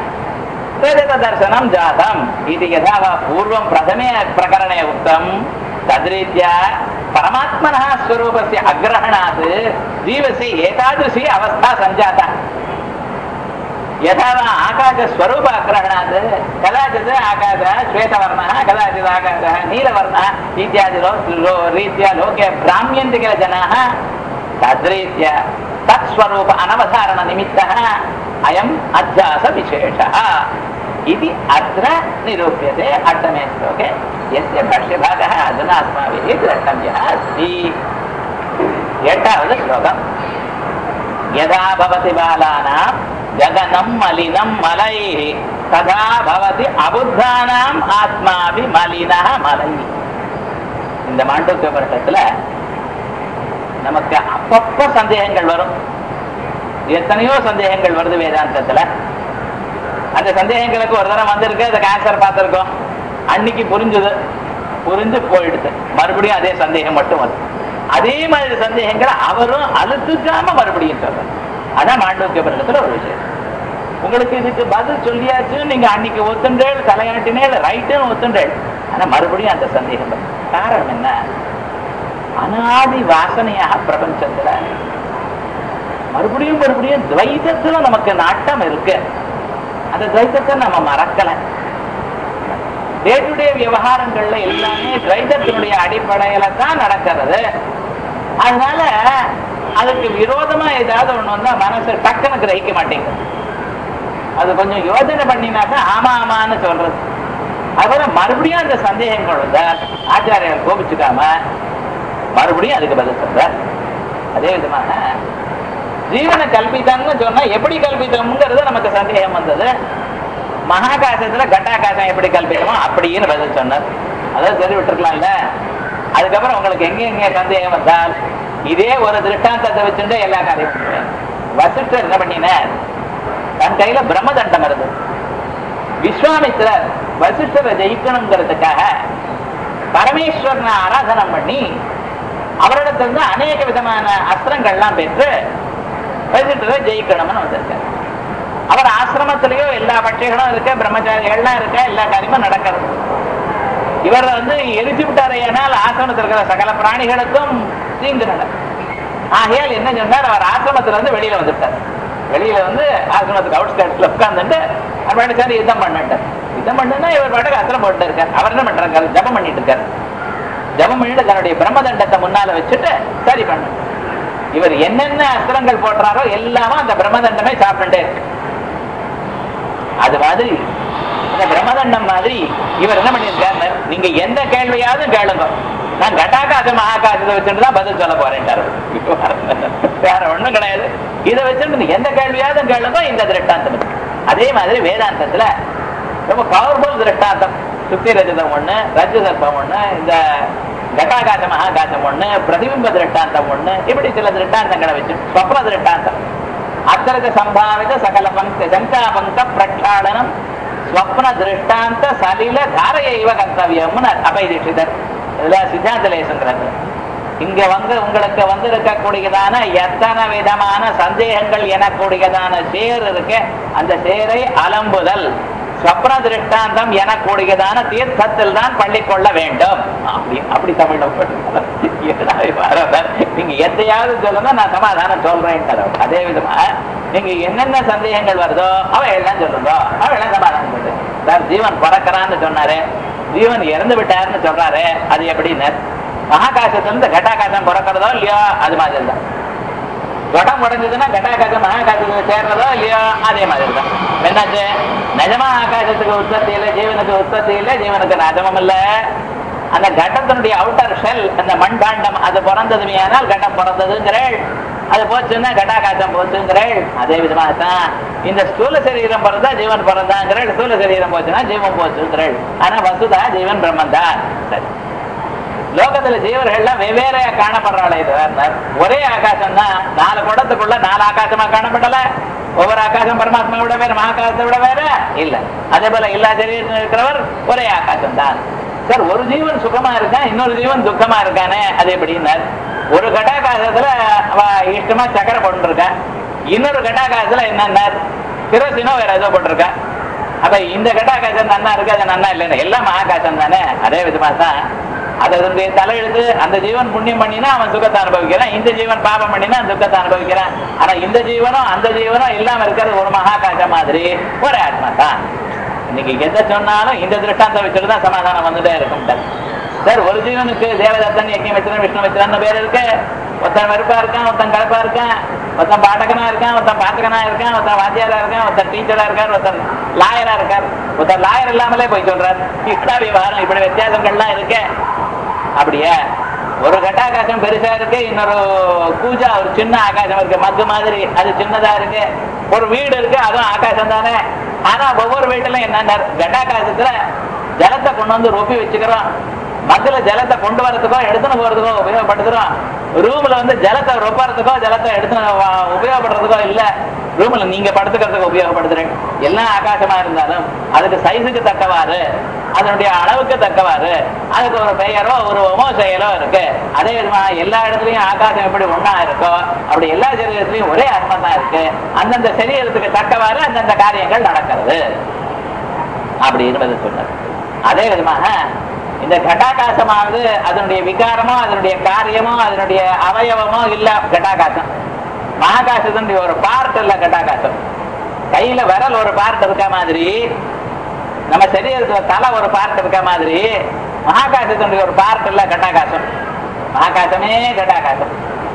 रजतदर्शनं जातम् इति यथा वा पूर्वं प्रथमे प्रकरणे उक्तं तद्रीत्या परमात्मनः स्वरूपस्य अग्रहणात् जीवस्य एतादृशी अवस्था सञ्जाता यथा वा आकाशस्वरूप अग्रहणात् कदाचित् आकाशः श्वेतवर्णः कदाचित् आकाशः नीलवर्णः इत्यादि लो- लो- रीत्या लोके भ्राम्यन्ते किल जनाः तद्रीत्या तत्स्वरूप अनवधारणनिमित्तः अयम् अध्यासविशेषः इति अत्र निरूप्यते अष्टमे श्लोके यस्य भाष्यभागः अधुना अस्माभिः द्रष्टव्यः अस्ति एटावद् श्लोकम् यदा भवति बालानां गगनं मलिनं मलैः तथा भवति अबुத்தானாம் ஆத்மாபி மலினः மலை இந்த மாண்டூக்கிய பருஷத்துல நமக்கு அப்பப்ப சந்தேகங்கள் வரும் எத்தனையோ சந்தேகங்கள் வருது வேதாந்தத்துல அந்த சந்தேகங்களுக்கு ஒரு தடவை வந்திருக்கு அதுக்கு ஆன்சர் பார்த்துருக்கோம் அன்னைக்கு புரிஞ்சுது புரிஞ்சு போயிடுது மறுபடியும் அதே சந்தேகம் மட்டும் வருது அதே மாதிரி சந்தேகங்களை அவரும் அழுத்துக்காம மறுபடியும் சொல்றாரு அதான் மாண்டூக்கிய பருஷத்துல ஒரு விஷயம் உங்களுக்கு இதுக்கு பதில் சொல்லியாச்சு நீங்க அன்னைக்கு ஒத்துண்டேள் தலையாட்டினேள் ரைட்டுன்னு ஒத்துண்டேள் ஆனா மறுபடியும் அந்த சந்தேகம் வருது. காரணம் என்ன அனாதி வாசனையாக பிரபஞ்சத்துல மறுபடியும் மறுபடியும் துவைதத்துல நமக்கு நாட்டம் இருக்கு அந்த துவைதத்தை நம்ம மறக்கல டே டு டே விவகாரங்கள்ல எல்லாமே துவைதத்தினுடைய அடிப்படையில தான் நடக்கிறது அதனால அதுக்கு விரோதமா ஏதாவது ஒண்ணு வந்தா மனசு டக்குன்னு கிரகிக்க மாட்டேங்குது அது கொஞ்சம் யோசனை பண்ணினாக்கா ஆமா ஆமான்னு சொல்றது அதுபோல மறுபடியும் அந்த சந்தேகங்கள் வந்தா ஆச்சாரியர் கோபிச்சுக்காம மறுபடியும் அதுக்கு பதில் சொல்றார் அதே விதமாக ஜீவன கல்பிதம்னு சொன்னா எப்படி கல்பிதம்ங்கிறது நமக்கு சந்தேகம் வந்தது மகாகாசத்துல கட்டாகாசம் எப்படி கல்பிதமோ அப்படின்னு பதில் சொன்னார் அதாவது சரி விட்டுருக்கலாம்ல அதுக்கப்புறம் உங்களுக்கு எங்க எங்க சந்தேகம் வந்தால் இதே ஒரு திருஷ்டாந்தத்தை வச்சுட்டு எல்லா காரியமும் பண்ணுவேன். வசிஷ்டர் என்ன பண்ணினார் தன் கையில பிரம்மதண்டம் இருந்தது விஸ்வாமித்திரர் வசிஷ்டரை ஜெயிக்கணுங்கிறதுக்காக பரமேஸ்வரனை ஆராதனம் பண்ணி அவரிடத்திலிருந்து அநேக விதமான அஸ்திரங்கள்லாம் பெற்று வசிஷ்டரை ஜெயிக்கணும்னு வந்திருக்கார் அவர் ஆசிரமத்திலேயோ எல்லா பட்சிகளும் இருக்க பிரம்மச்சாரிகள்லாம் இருக்க எல்லா காரியமும் நடக்கிறது இவர் வந்து எரிச்சு விட்டாரையானால் ஆசிரமத்தில் இருக்கிற சகல பிராணிகளுக்கும் தீங்கு நடக்கும் ஆகையால் என்ன சொன்னார் அவர் ஆசிரமத்துல இருந்து வெளியில வந்துட்டார் வெளியில வந்து ஆசிரமத்துக்கு அவுட் ஸ்கேட்ஸ்ல உட்கார்ந்துட்டு அவர் பாட்டுக்காரு யுத்தம் பண்ணிட்டார் யுத்தம் பண்ணுன்னா இவர் பாட்டுக்கு அஸ்திரம் போட்டு இருக்கார் அவர் என்ன பண்றாரு ஜபம் பண்ணிட்டு இருக்காரு ஜபம் பண்ணிட்டு தன்னுடைய பிரம்மதண்டத்தை முன்னால வச்சுட்டு சரி பண்ண இவர் என்னென்ன அஸ்திரங்கள் போடுறாரோ எல்லாமே அந்த பிரம்மதண்டமே சாப்பிட்டுட்டே இருக்கு அது மாதிரி இந்த பிரம்மதண்டம் மாதிரி இவர் என்ன பண்ணியிருக்காரு நீங்க எந்த கேள்வியாவது கேளுங்க நான் கட்டாகாச மகாகாசத்தை வச்சுட்டு தான் பதில் சொல்ல போறேன்ட்டாரு வேற ஒண்ணும் கிடையாது இதை வச்சுட்டு நீங்க எந்த கேள்வியாவது கேளுங்க இந்த திருஷ்டாந்தம் இருக்கு. அதே மாதிரி வேதாந்தத்துல ரொம்ப பவர்ஃபுல் திருஷ்டாந்தம் சுத்தி ரஜதம் ஒண்ணு ரஜ சர்ப்பம் ஒண்ணு இந்த கட்டாகாச மகாகாசம் ஒண்ணு பிரதிபிம்ப திருஷ்டாந்தம் ஒண்ணு இப்படி சில திருஷ்டாந்தங்களை வச்சு ஸ்வப்ன திருஷ்டாந்தம் அத்திரஜ சம்பாவித சகல பங்க சங்கா பங்க பிரக்ஷாளனம் ஸ்வப்ன திருஷ்டாந்த சலில தாரைய இவ கர்த்தவியம்னு அபைதீட்சிதர் இதுல சித்தாந்த லேசங்கிறது இங்க வந்து உங்களுக்கு வந்து இருக்கக்கூடியதான எத்தனை விதமான சந்தேகங்கள் எனக்கூடியதான சேர் இருக்கு அந்த சேரை அலம்புதல் ஸ்வப்ன திருஷ்டாந்தம் எனக்கூடியதான தீர்த்தத்தில் தான் பள்ளிக்கொள்ள வேண்டும் அப்படி அப்படி தமிழ்ல போட்டு நீங்க எத்தையாவது சொல்லுங்க நான் சமாதானம் சொல்றேன் அதே விதமா நீங்க என்னென்ன சந்தேகங்கள் வருதோ அவ எல்லாம் சொல்லுங்க அவ எல்லாம் சமாதானம் சொல்லு சார் ஜீவன் பிறக்கிறான்னு சொன்னாரு ஜீவன் இறந்து விட்டாருன்னு சொல்றாரு அது எப்படின்னு மகாகாசத்துல இருந்து கட்டாகாசம் பிறக்கிறதோ இல்லையோ அது மாதிரி தான் கடம் உடஞ்சதுன்னா கட்டாகாசம் மகாகாசத்துல சேர்றதோ இல்லையோ அதே மாதிரி தான் என்னாச்சு நிஜமா ஆகாசத்துக்கு உற்பத்தி இல்லை ஜீவனுக்கு உற்பத்தி இல்லை ஜீவனுக்கு நஜமம் இல்லை அந்த கட்டத்தினுடைய அவுட்டர் ஷெல் அந்த மண்பாண்டம் அது பிறந்ததுமே ஆனால் கட்டம் பிறந்ததுங்கிறேள் அது போச்சுன்னா கட்டாகாசம் போச்சுங்கிறேள் அதே விதமாக தான் இந்த ஸ்தூல சரீரம் பிறந்தா ஜீவன் பிறந்தாங்கிறேள் ஸ்தூல சரீரம் போச்சுன்னா ஜீவன் போச்சுங்கிறேள் ஆனா வசுதா ஜீவன் பிரம்மன் தான் சரி லோகத்துல ஜீவர்கள்லாம் வெவ்வேறு காணப்படுறாளே இது ஒரே ஆகாசம் தான் நாலு குடத்துக்குள்ள நாலு ஆகாசமா காணப்படல ஒவ்வொரு ஆகாசம் பரமாத்மாவோட வேற மகாகாசத்தை விட வேற இல்ல அதே போல எல்லா சரீரத்திலும் இருக்கிறவர் ஒரே ஆகாசம் தான் சார் ஒரு ஜீவன் சுகமா இருக்கான் இன்னொரு ஜீவன் துக்கமா இருக்கானே அது எப்படின்னார் ஒரு கட்டாகாசத்துல அவ இஷ்டமா சக்கரை போட்டுருக்கான் இன்னொரு கட்டாகாசத்துல என்னன்னார் கிரோசினோ வேற ஏதோ போட்டிருக்கா அப்ப இந்த கட்டாகாசம் நன்னா இருக்கு அது நன்னா இல்லைன்னு எல்லாம் மகாகாசம் தானே அதே விதமா தான் அது அதனுடைய தலையெழுத்து அந்த ஜீவன் புண்ணியம் பண்ணினா அவன் சுகத்தை அனுபவிக்கிறான் இந்த ஜீவன் பாபம் பண்ணினா துக்கத்தை அனுபவிக்கிறான் ஆனா இந்த ஜீவனும் அந்த ஜீவனும் இல்லாம இருக்கிறது ஒரு மகாகாசம் மாதிரி ஒரு ஆத்மா தான் இன்னைக்கு எதை சொன்னாலும் இந்த திருஷ்டாந்தம் வச்சுட்டு தான் சமாதானம் வந்துட்டே இருக்கும் சார் ஒரு ஜீவனுக்கு தேவதத்தன் யஜ்யம் வச்சிரன் விஷ்ணு வச்சிரன் பேர் இருக்கு ஒருத்தன் வெறுப்பா இருக்கான் ஒருத்தன் கலப்பா இருக்கான் ஒருத்தன் பாட்டகனா இருக்கான் ஒருத்தன் பாத்தகனா இருக்கான் ஒருத்தன் வாத்தியாரா இருக்கான் ஒருத்தன் டீச்சரா இருக்கார் ஒருத்தன் லாயரா இருக்கார் ஒருத்தன் லாயர் இல்லாமலே போய் சொல்றார் இஷ்டா விவகாரம் இப்படி வித்தியாசங்கள்லாம் இருக்கு அப்படியே ஒரு கட்டாகாசம் பெருசா இருக்கு இன்னொரு கூஜா ஒரு சின்ன ஆகாசம் இருக்கு மக்கு மாதிரி அது சின்னதா இருக்கு ஒரு வீடு இருக்கு அதுவும் ஆகாசம் தானே ஆனா ஒவ்வொரு வீட்டுல என்னன்னா கட்டாகாசத்துல ஜலத்தை கொண்டு வந்து ரொப்பி வச்சுக்கிறோம் மக்குல ஜலத்தை கொண்டு வரதுக்கோ எடுத்துன்னு போறதுக்கோ உபயோகப்படுத்துறோம் ரூம்ல வந்து ஜலத்தை ரொப்பறதுக்கோ ஜலத்தை எடுத்துன்னு வ- உபயோகப்படுறதுக்கோ இல்ல ரூம்ல நீங்க படுத்துக்கிறதுக்கு உபயோகப்படுத்துறீங்க எல்லாம் ஆகாசமா இருந்தாலும் அதுக்கு சைஸுக்கு தக்கவாறு அதனுடைய அளவுக்கு தக்கவாறு அதுக்கு ஒரு பெயரோ உருவமோ செயலோ இருக்கு அதே விதமா எல்லா இடத்துலயும் ஆகாசம் எப்படி ஒண்ணா இருக்கோ அப்படி எல்லா சரீரத்திலையும் ஒரே ஆத்மா தான் இருக்கு அந்தந்த சரீரத்துக்கு தக்கவாறு அந்தந்த காரியங்கள் நடக்கிறது அப்படின்னு பதில் சொன்னார் அதே விதமாக இந்த கட்டாகாசமானது அதனுடைய விகாரமோ அதனுடைய காரியமோ அதனுடைய அவயவமோ இல்ல கட்டாகாசம் மகாகாசத்தினுடைய ஒரு பார்ட் இல்ல கட்டாகாசம் கையில விரல் ஒரு பார்ட் இருக்க மாதிரி நம்ம சரீரத்துல தலை ஒரு பார்ட் இருக்க மாதிரி மகாகாசத்தினுடைய ஒரு பார்ட் இல்ல கட்டாகாசம் மகாகாசமே கட்டாகாசம்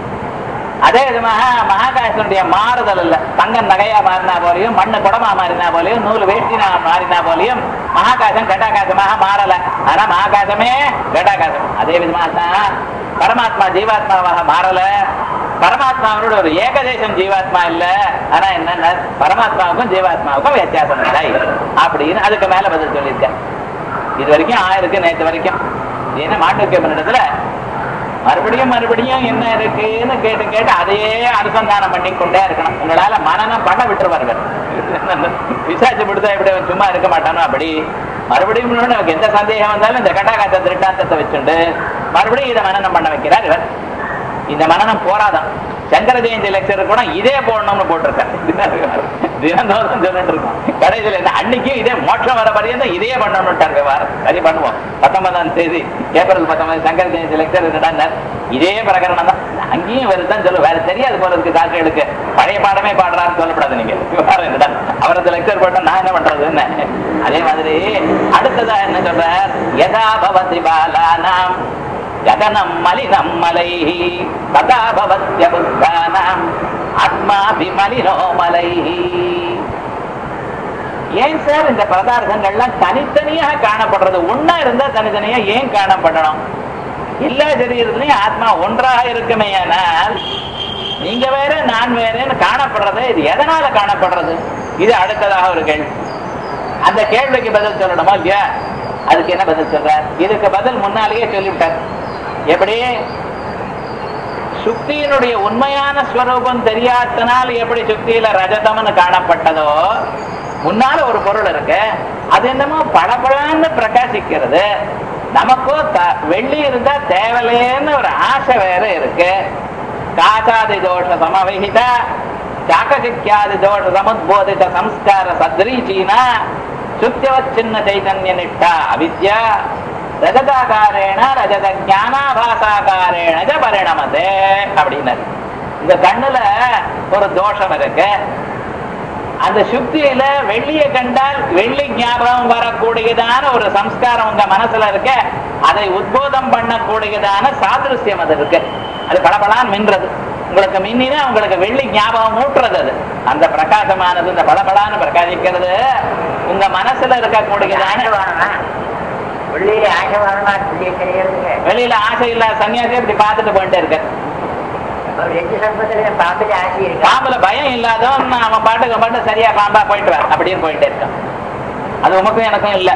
அதே விதமாக மகாகாசனுடைய மாறுதல் இல்ல தங்கம் நகையா மாறினா போலையும் மண்ணு குடமா மாறினா போலையும் நூல் வேஷ்டினா மாறினா போலையும் மகாகாசம் கட்டாகாசமாக மாறல ஆனா மகாகாசமே கட்டாகாசம் அதே விதமாக தான் பரமாத்மா ஜீவாத்மாவாக மாறல பரமாத்மாவோட ஒரு ஏகதேசம் ஜீவாத்மா இல்ல ஆனா என்னன்னா பரமாத்மாவுக்கும் ஜீவாத்மாவுக்கும் வித்தியாசம் இல்லை அப்படின்னு அதுக்கு மேல பதில் சொல்லியிருக்கேன் இது வரைக்கும் ஆயிருக்கு நேற்று வரைக்கும் ஏன்னா மாட்டு இடத்துல மறுபடியும் மறுபடியும் என்ன இருக்குன்னு கேட்டு கேட்டு அதையே அனுசந்தானம் பண்ணி கொண்டே இருக்கணும் உங்களால மனநம் பண்ண விட்டுருவார்கள் விசாரிச்சு விடுதா இப்படி அவன் சும்மா இருக்க மாட்டானோ அப்படி மறுபடியும் மறுபடியும் நமக்கு எந்த சந்தேகம் வந்தாலும் இந்த கட்டாகாத்த திருட்டாந்தத்தை வச்சுண்டு மறுபடியும் இதை மனநம் பண்ண வைக்கிறார் இவர் இந்த மனநம் போராதான் சங்கர ஜெயந்தி லெக்சர் கூட இதே போடணும்னு போட்டிருக்காரு தினந்தோறும் சொல்லிட்டு இருக்கோம் கடைசியில் என்ன அன்னைக்கும் இதே மோட்சம் வர பரியந்தம் இதே பண்ணணும்ட்டார் விவகாரம் சரி பண்ணுவோம் பத்தொன்பதாம் தேதி ஏப்ரல் பத்தொன்பது சங்கர ஜெயந்தி லெக்சர் என்னடான்னார் இதே பிரகரணம் தான் அங்கேயும் வருதுதான் சொல்லு வேற தெரியாது போல இருக்கு சாட்சிகளுக்கு பழைய பாடமே பாடுறான்னு சொல்லப்படாது நீங்க விவகாரம் என்னடா அவரது லெக்சர் போட்டா நான் என்ன பண்றதுன்னு அதே மாதிரி அடுத்ததா என்ன சொல்றார் யதா பவதி பாலானாம் ஜகனம் மலினம் மலைः ததா பவத்ய புத்தானாம் ஆத்மாபி மலினோ மலைः ஏன் சார் இந்த பதார்த்தங்கள்லாம் தனித்தனியாக காணப்படுறது ஒண்ணா இருந்தா தனித்தனியா ஏன் காணப்படணும் எல்லா சரீரத்திலையும் ஆத்மா ஒன்றாக இருக்குமே ஆனால் நீங்க வேற நான் வேறேன்னு காணப்படுறது இது எதனால காணப்படுறது இது அடுத்ததாக ஒரு கேள்வி அந்த கேள்விக்கு பதில் சொல்லணுமா இல்லையா அதுக்கு என்ன பதில் சொல்றார் இதுக்கு பதில் முன்னாலேயே சொல்லிவிட்டார் எப்படி சுக்தியினுடைய உண்மையான ஸ்வரூபம் தெரியாதனால் எப்படி சுக்தியில ரஜதம்னு காணப்பட்டதோ முன்னால ஒரு பொருள் இருக்கு அது என்னமோ பளபளன்னு பிரகாசிக்கிறது நமக்கோ த- வெள்ளி இருந்தா தேவலேன்னு ஒரு ஆசை வேற இருக்கு காசாதி தோஷ சமவிகித சாக்கசிக்காதி தோஷ சமுத்போதித சம்ஸ்கார சத்ரீச்சீனா சுத்தியவச்சின்ன சைதன்ய நிஷ்டா அவித்யா ரஜதாகாரேண ரஜத ஞானாபாசாகாரேண ச பரிணமதே அப்படின்னாரு இந்த கண்ணுல ஒரு தோஷம் இருக்கு அந்த சுக்தியில வெள்ளியை கண்டால் வெள்ளி ஞாபகம் வரக்கூடியதான ஒரு சம்ஸ்காரம் உங்க மனசுல இருக்க அதை உத்போதம் பண்ணக்கூடியதான சாதிருஷ்யம் அது இருக்கு அது பளபளான்னு மின்றது உங்களுக்கு மின்னினா உங்களுக்கு வெள்ளி ஞாபகம் ஊட்டுறது அது அந்த பிரகாசமானது இந்த பளபளான்னு பிரகாசிக்கிறது உங்க மனசுல இருக்கக்கூடியதான
ஆசைவானமா உள்ளிலே ஆசைவானமா சொல்லி தெரியறதுங்க
வெளியில ஆசை இல்லாத சன்னியாசி இப்படி பார்த்துட்டு போயிட்டே இருக்க
ஒரு எட்டு சம்பத்துல பாம்பில ஆசை இருக்கா
பாம்புல பயம் இல்லாதவன் அவன் பாட்டுக்கு பாட்டு சரியா பாம்பா போயிட்டு வர அப்படியே போயிட்டே இருக்கான் அது உமக்கும் எனக்கும் இல்ல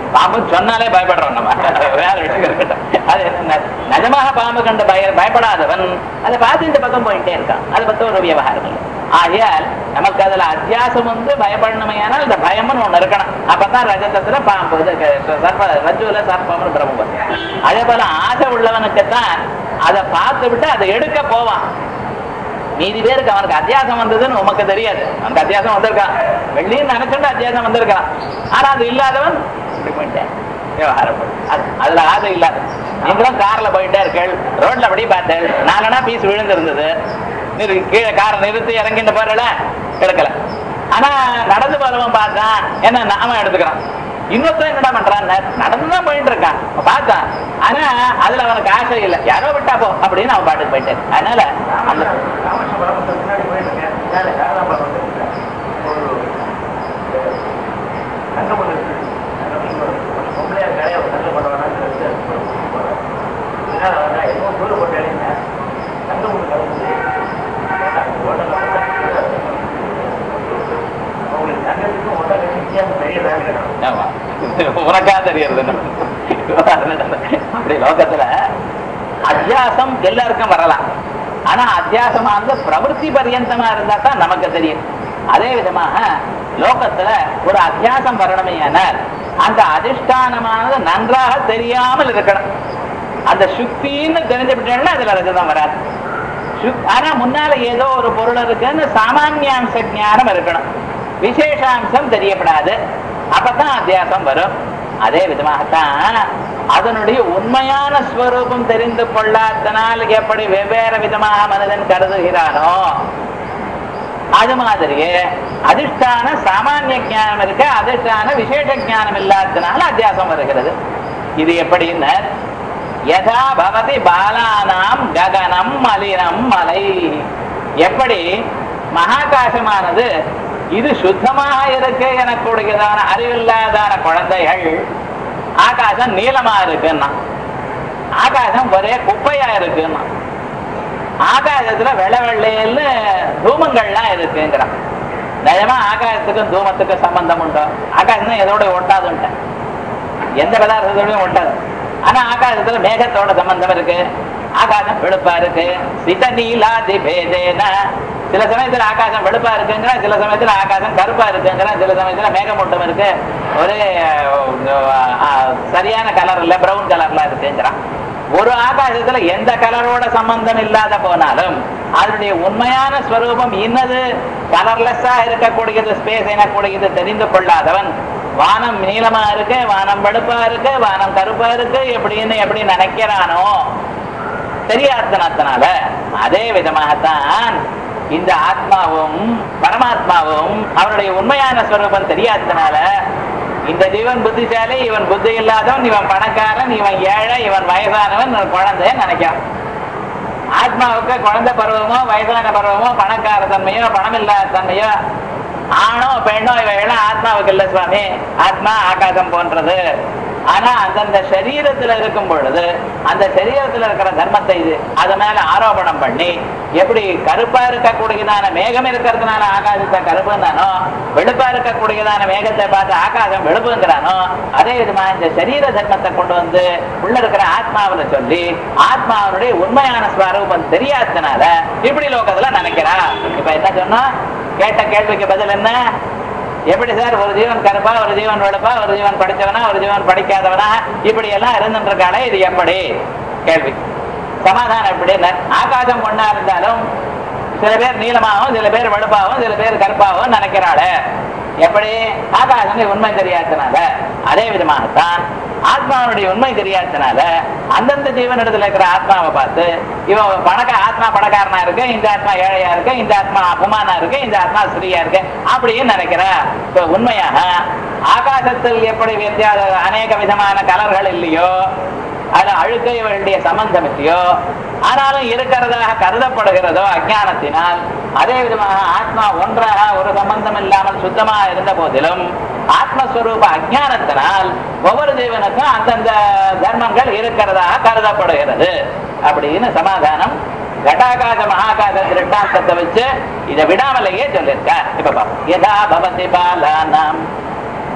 பாம்பு சொன்னாலே பயப்படுறோம் நம்ம வேற விஷயம் இருக்கட்டும். அது என்ன, நிஜமாக பாம்பு கண்டு பய பயப்படாதவன் அதை பார்த்து இந்த பக்கம் போயிட்டே இருக்கான் அதை பத்தி ஒரு விவகாரம் இல்லை ஆகையால் நமக்கு அதுல அத்தியாசம் வந்து பயப்படணுமையானால் இந்த பயம்னு ஒண்ணு இருக்கணும் அப்பதான் ரஜதத்துல பாம்பு இது க- சர்ப்ப ரஜுல சர்ப்பம்னு பிரம்மம் அதே போல ஆசை உள்ளவனுக்குத்தான் அதை பார்த்து விட்டு அதை எடுக்க போவான் மீதி பேருக்கு அவனுக்கு அத்தியாசம் வந்ததுன்னு உமக்கு தெரியாது அவனுக்கு அத்தியாசம் வந்திருக்கான் வெள்ளின்னு நினைச்சுட்டு அத்தியாசம் வந்திருக்கான் ஆனா அது இல்லாதவன் இப்படி போயிட்டேன் விவகாரம் போய். அது- அதுல ஆசை இல்லாத நீங்களும் கார்ல போயிட்டே இருக்கள் ரோட்ல அப்படி பார்த்தேன் நாலனா பீஸ் விழுந்திருந்தது நிறு கீழே காரை நிறுத்தி இறங்கிட்டு போறல எடுக்கல ஆனா நடந்து போறவன் பார்த்தான் என்ன நாம எடுத்துக்கிறான் இன்னொருத்தன் என்னடா பண்றான் நடந்துதான் போயிட்டு இருக்கான் பார்த்தான் ஆனா அதுல அவனுக்கு ஆசை இல்லை யாரோ விட்டா போ அப்படின்னு அவன் பாட்டுக்கு போயிட்டான் அதனால அந்த
ராமேஸ்வரம் முன்னாடி போயிட்டு இருக்கேன் பின்னாடி காரணம் வந்து ஒரு தங்கமணி இருக்கு. தங்கமணி ஒரு ஒரு பொம்பளையார் கடையை ஒரு தங்க பண்ண வேணாம்னு போறேன் பின்னால வந்தா என்னமோ தூரம் போட்டு இறங்கிங்க தங்கமணி கலந்து அவங்களுக்கு தங்கத்துக்கும் ஒட்டகத்துக்கும் வித்தியாசம் பெரிய வேலை
ஆமா. உனக்கா தெரியறது அப்படி லோகத்துல அத்தியாசம் எல்லாருக்கும் வரலாம் ஆனா அத்தியாசமானது பிரவருத்தி பரியந்தமா இருந்தா தான் நமக்கு தெரியும் அதே விதமாக லோகத்துல ஒரு அத்தியாசம் வரணுமேயானால் அந்த அதிஷ்டானமானது நன்றாக தெரியாமல் இருக்கணும் அந்த சுக்தின்னு தெரிஞ்சுவிட்டேன்னா அதுல ரஜதம் வராது சுக்- ஆனா முன்னால ஏதோ ஒரு பொருள் இருக்குன்னு சாமானியாம்ச ஞானம் இருக்கணும் விசேஷாம்சம் தெரியப்படாது அப்பதான் அத்தியாசம் வரும் அதே விதமாகத்தான் அதனுடைய உண்மையான ஸ்வரூபம் தெரிந்து கொள்ளாதனால் எப்படி வெவ்வேறு விதமாக மனிதன் கருதுகிறானோ அது மாதிரியே அதிஷ்டான சாமானிய ஞானம் இருக்கு அதிஷ்டான விசேஷ ஞானம் இல்லாததுனால அத்தியாசம் வருகிறது இது எப்படின்னு யதா பவதி பாலானாம் ககனம் மலினம் மலை எப்படி மகாகாசமானது இது சுத்தமாக இருக்கு எனக்கூடியதான அறிவில்லாதான குழந்தைகள் ஆகாசம் நீளமா இருக்குன்னா ஆகாசம் ஒரே குப்பையா இருக்குன்னா ஆகாசத்துல வெள்ளை வெள்ளையல்னு தூமங்கள்லாம் இருக்குங்கிறான் நிஜமா ஆகாசத்துக்கும் தூமத்துக்கும் சம்பந்தம் உண்டோ ஆகாசம் எதோட ஒட்டாதுன்ட்டேன் எந்த பதார்த்தத்தோடயும் ஒட்டாது ஆனா ஆகாசத்துல மேகத்தோட சம்பந்தம் இருக்கு ஆகாசம் வெளுப்பா இருக்கு சித நீலாதி பேதேன சில சமயத்துல ஆகாசம் வெளுப்பா இருக்குங்கிற சில சமயத்துல ஆகாசம் கருப்பா இருக்குங்கிற சில சமயத்துல மேகமூட்டம் இருக்கு ஒரே அஹ், அஹ், சரியான கலர் இல்ல பிரவுன் கலர்ல இருக்குங்கிறான் ஒரு ஆகாசத்துல எந்த கலரோட சம்பந்தம் இல்லாத போனாலும் அதனுடைய உண்மையான ஸ்வரூபம் இன்னது கலர்லெஸ்ஸா இருக்கக்கூடியது ஸ்பேஸ் எனக்கூடியது தெரிந்து கொள்ளாதவன் வானம் நீளமா இருக்கு வானம் வெளுப்பா இருக்கு வானம் கருப்பா இருக்கு எப்படின்னு எப்படி நினைக்கிறானோ தெரியாதனத்தினால அதே விதமாகத்தான் இந்த ஆத்மாவும் பரமாத்மாவும் அவருடைய உண்மையான ஸ்வரூபம் தெரியாததுனால இந்த ஜீவன் புத்திசாலி இவன் புத்தி இல்லாதவன் இவன் பணக்காரன் இவன் ஏழை இவன் வயசானவன் இவன் குழந்தை நினைக்கிறான் ஆத்மாவுக்கு குழந்தை பருவமோ வயசான பருவமோ பணக்கார தன்மையோ பணம் இல்லாத தன்மையோ ஆணோ பெண்ணோ இவைகளாம் ஆத்மாவுக்கு இல்லை சுவாமி ஆத்மா ஆகாசம் போன்றது ஆனா அந்தந்த சரீரத்துல இருக்கும் பொழுது அந்த சரீரத்துல இருக்கிற தர்மத்தை இது அது மேல ஆரோபணம் பண்ணி எப்படி கருப்பா இருக்கக்கூடியதான மேகம் இருக்கிறதுனால ஆகாசத்தை கருப்புங்கிறானோ வெளுப்பா இருக்கக்கூடியதான மேகத்தை பார்த்து ஆகாசம் வெளுப்புங்கிறானோ அதே விதமா இந்த சரீர தர்மத்தை கொண்டு வந்து உள்ள இருக்கிற ஆத்மாவில சொல்லி ஆத்மாவனுடைய உண்மையான ஸ்வரூபம் தெரியாததுனால இப்படி லோகத்துல நினைக்கிறா இப்ப என்ன சொன்னா கேட்ட கேள்விக்கு பதில் என்ன எப்படி சார் ஒரு ஜீவன் கருப்பா ஒரு ஜீவன் வெளுப்பா ஒரு ஜீவன் படிச்சவனா ஒரு ஜீவன் படிக்காதவனா இப்படி எல்லாம் இருந்துட்டு இருக்காளே இது எப்படி கேள்வி சமாதானம் எப்படி ஆகாசம் பொண்ணா இருந்தாலும் சில பேர் நீளமாகவும் சில பேர் வெளுப்பாகவும் சில பேர் கருப்பாகவும் நினைக்கிறாளே எப்படி ஆகாசம் உண்மை தெரியாதனால அதே விதமாகத்தான் ஆத்மாவுடைய உண்மை தெரியாதனால அந்தந்த ஜீவனிடத்துல இருக்கிற ஆத்மாவை பார்த்து இவன் பணக்க ஆத்மா பணக்காரனா இருக்கு இந்த ஆத்மா ஏழையா இருக்கு இந்த ஆத்மா அபமானா இருக்கு இந்த ஆத்மா ஸ்ரீயா இருக்கு அப்படின்னு நினைக்கிறா இப்ப உண்மையாக ஆகாசத்தில் எப்படி வித்தியாச அநேக விதமான கலர்கள் இல்லையோ அது அழுக்க வேண்டிய சம்பந்தம் இல்லையோ ஆனாலும் இருக்கிறதாக கருதப்படுகிறதோ அஜானத்தினால் அதே விதமாக ஆத்மா ஒன்றாக ஒரு சம்பந்தம் இல்லாமல் சுத்தமாக இருந்த போதிலும் ஆத்மஸ்வரூப அஜானத்தினால் ஒவ்வொரு ஜீவனுக்கும் அந்தந்த தர்மங்கள் இருக்கிறதாக கருதப்படுகிறது அப்படின்னு சமாதானம் கடாகாச மகாகாச திருஷ்டாந்தத்தை வச்சு இதை விடாமலேயே சொல்லியிருக்கார் இப்ப பாப்போம் யதா பவதி பாலானாம் ககன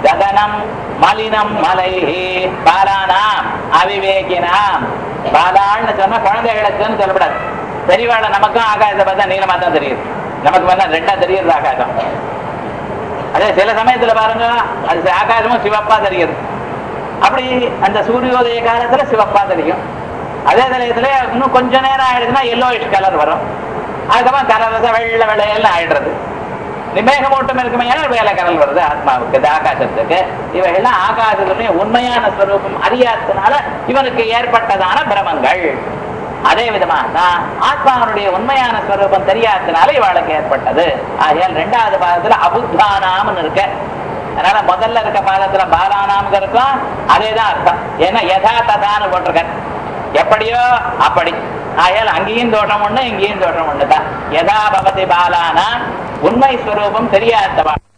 மதனம் மலினம் மலைஹி பாலானாம் அவிவேகினாம் பாலான்னு சொன்னா குழந்தைகளுக்குன்னு சொல்லப்படாது பெரியவாள நமக்கும் ஆகாயத்தை பார்த்தா நீளமா தான் தெரியுது நமக்கு வேணா ரெண்டா தெரியுது ஆகாசம் அதே சில சமயத்துல பாருங்க அது ஆகாசமும் சிவப்பா தெரியுது அப்படி அந்த சூரியோதய காலத்துல சிவப்பா தெரியும் அதே சமயத்துல இன்னும் கொஞ்ச நேரம் ஆயிடுச்சுன்னா எல்லோயிஷ் கலர் வரும் அதுக்கப்புறம் கலர் வெள்ளை வெள்ளையெல்லாம் ஆயிடுறது நிமேகமூட்டம் இருக்குமே வேலை கலல் வருது ஆத்மாவுக்கு இந்த ஆகாசத்துக்கு இவைகள்லாம் ஆகாசத்துடைய உண்மையான ஸ்வரூபம் அறியாததுனால இவனுக்கு ஏற்பட்டதான பிரமங்கள் அதே விதமாக தான் ஆத்மாவனுடைய உண்மையான ஸ்வரூபம் தெரியாததுனால இவளுக்கு ஏற்பட்டது ஆகையால் ரெண்டாவது பாதத்துல அபுத்தானாம்னு இருக்க அதனால முதல்ல இருக்க பாதத்துல பாலானாம்ங்க இருக்கும் அதேதான் அர்த்தம் ஏன்னா யதா ததான்னு போட்டிருக்க எப்படியோ அப்படி ஆகையால் அங்கேயும் தோஷம் ஒண்ணு இங்கேயும் தோஷம் ஒண்ணு தான் யதா பவதி பாலானா உண்மை ஸ்வரூபம் தெரியாதவா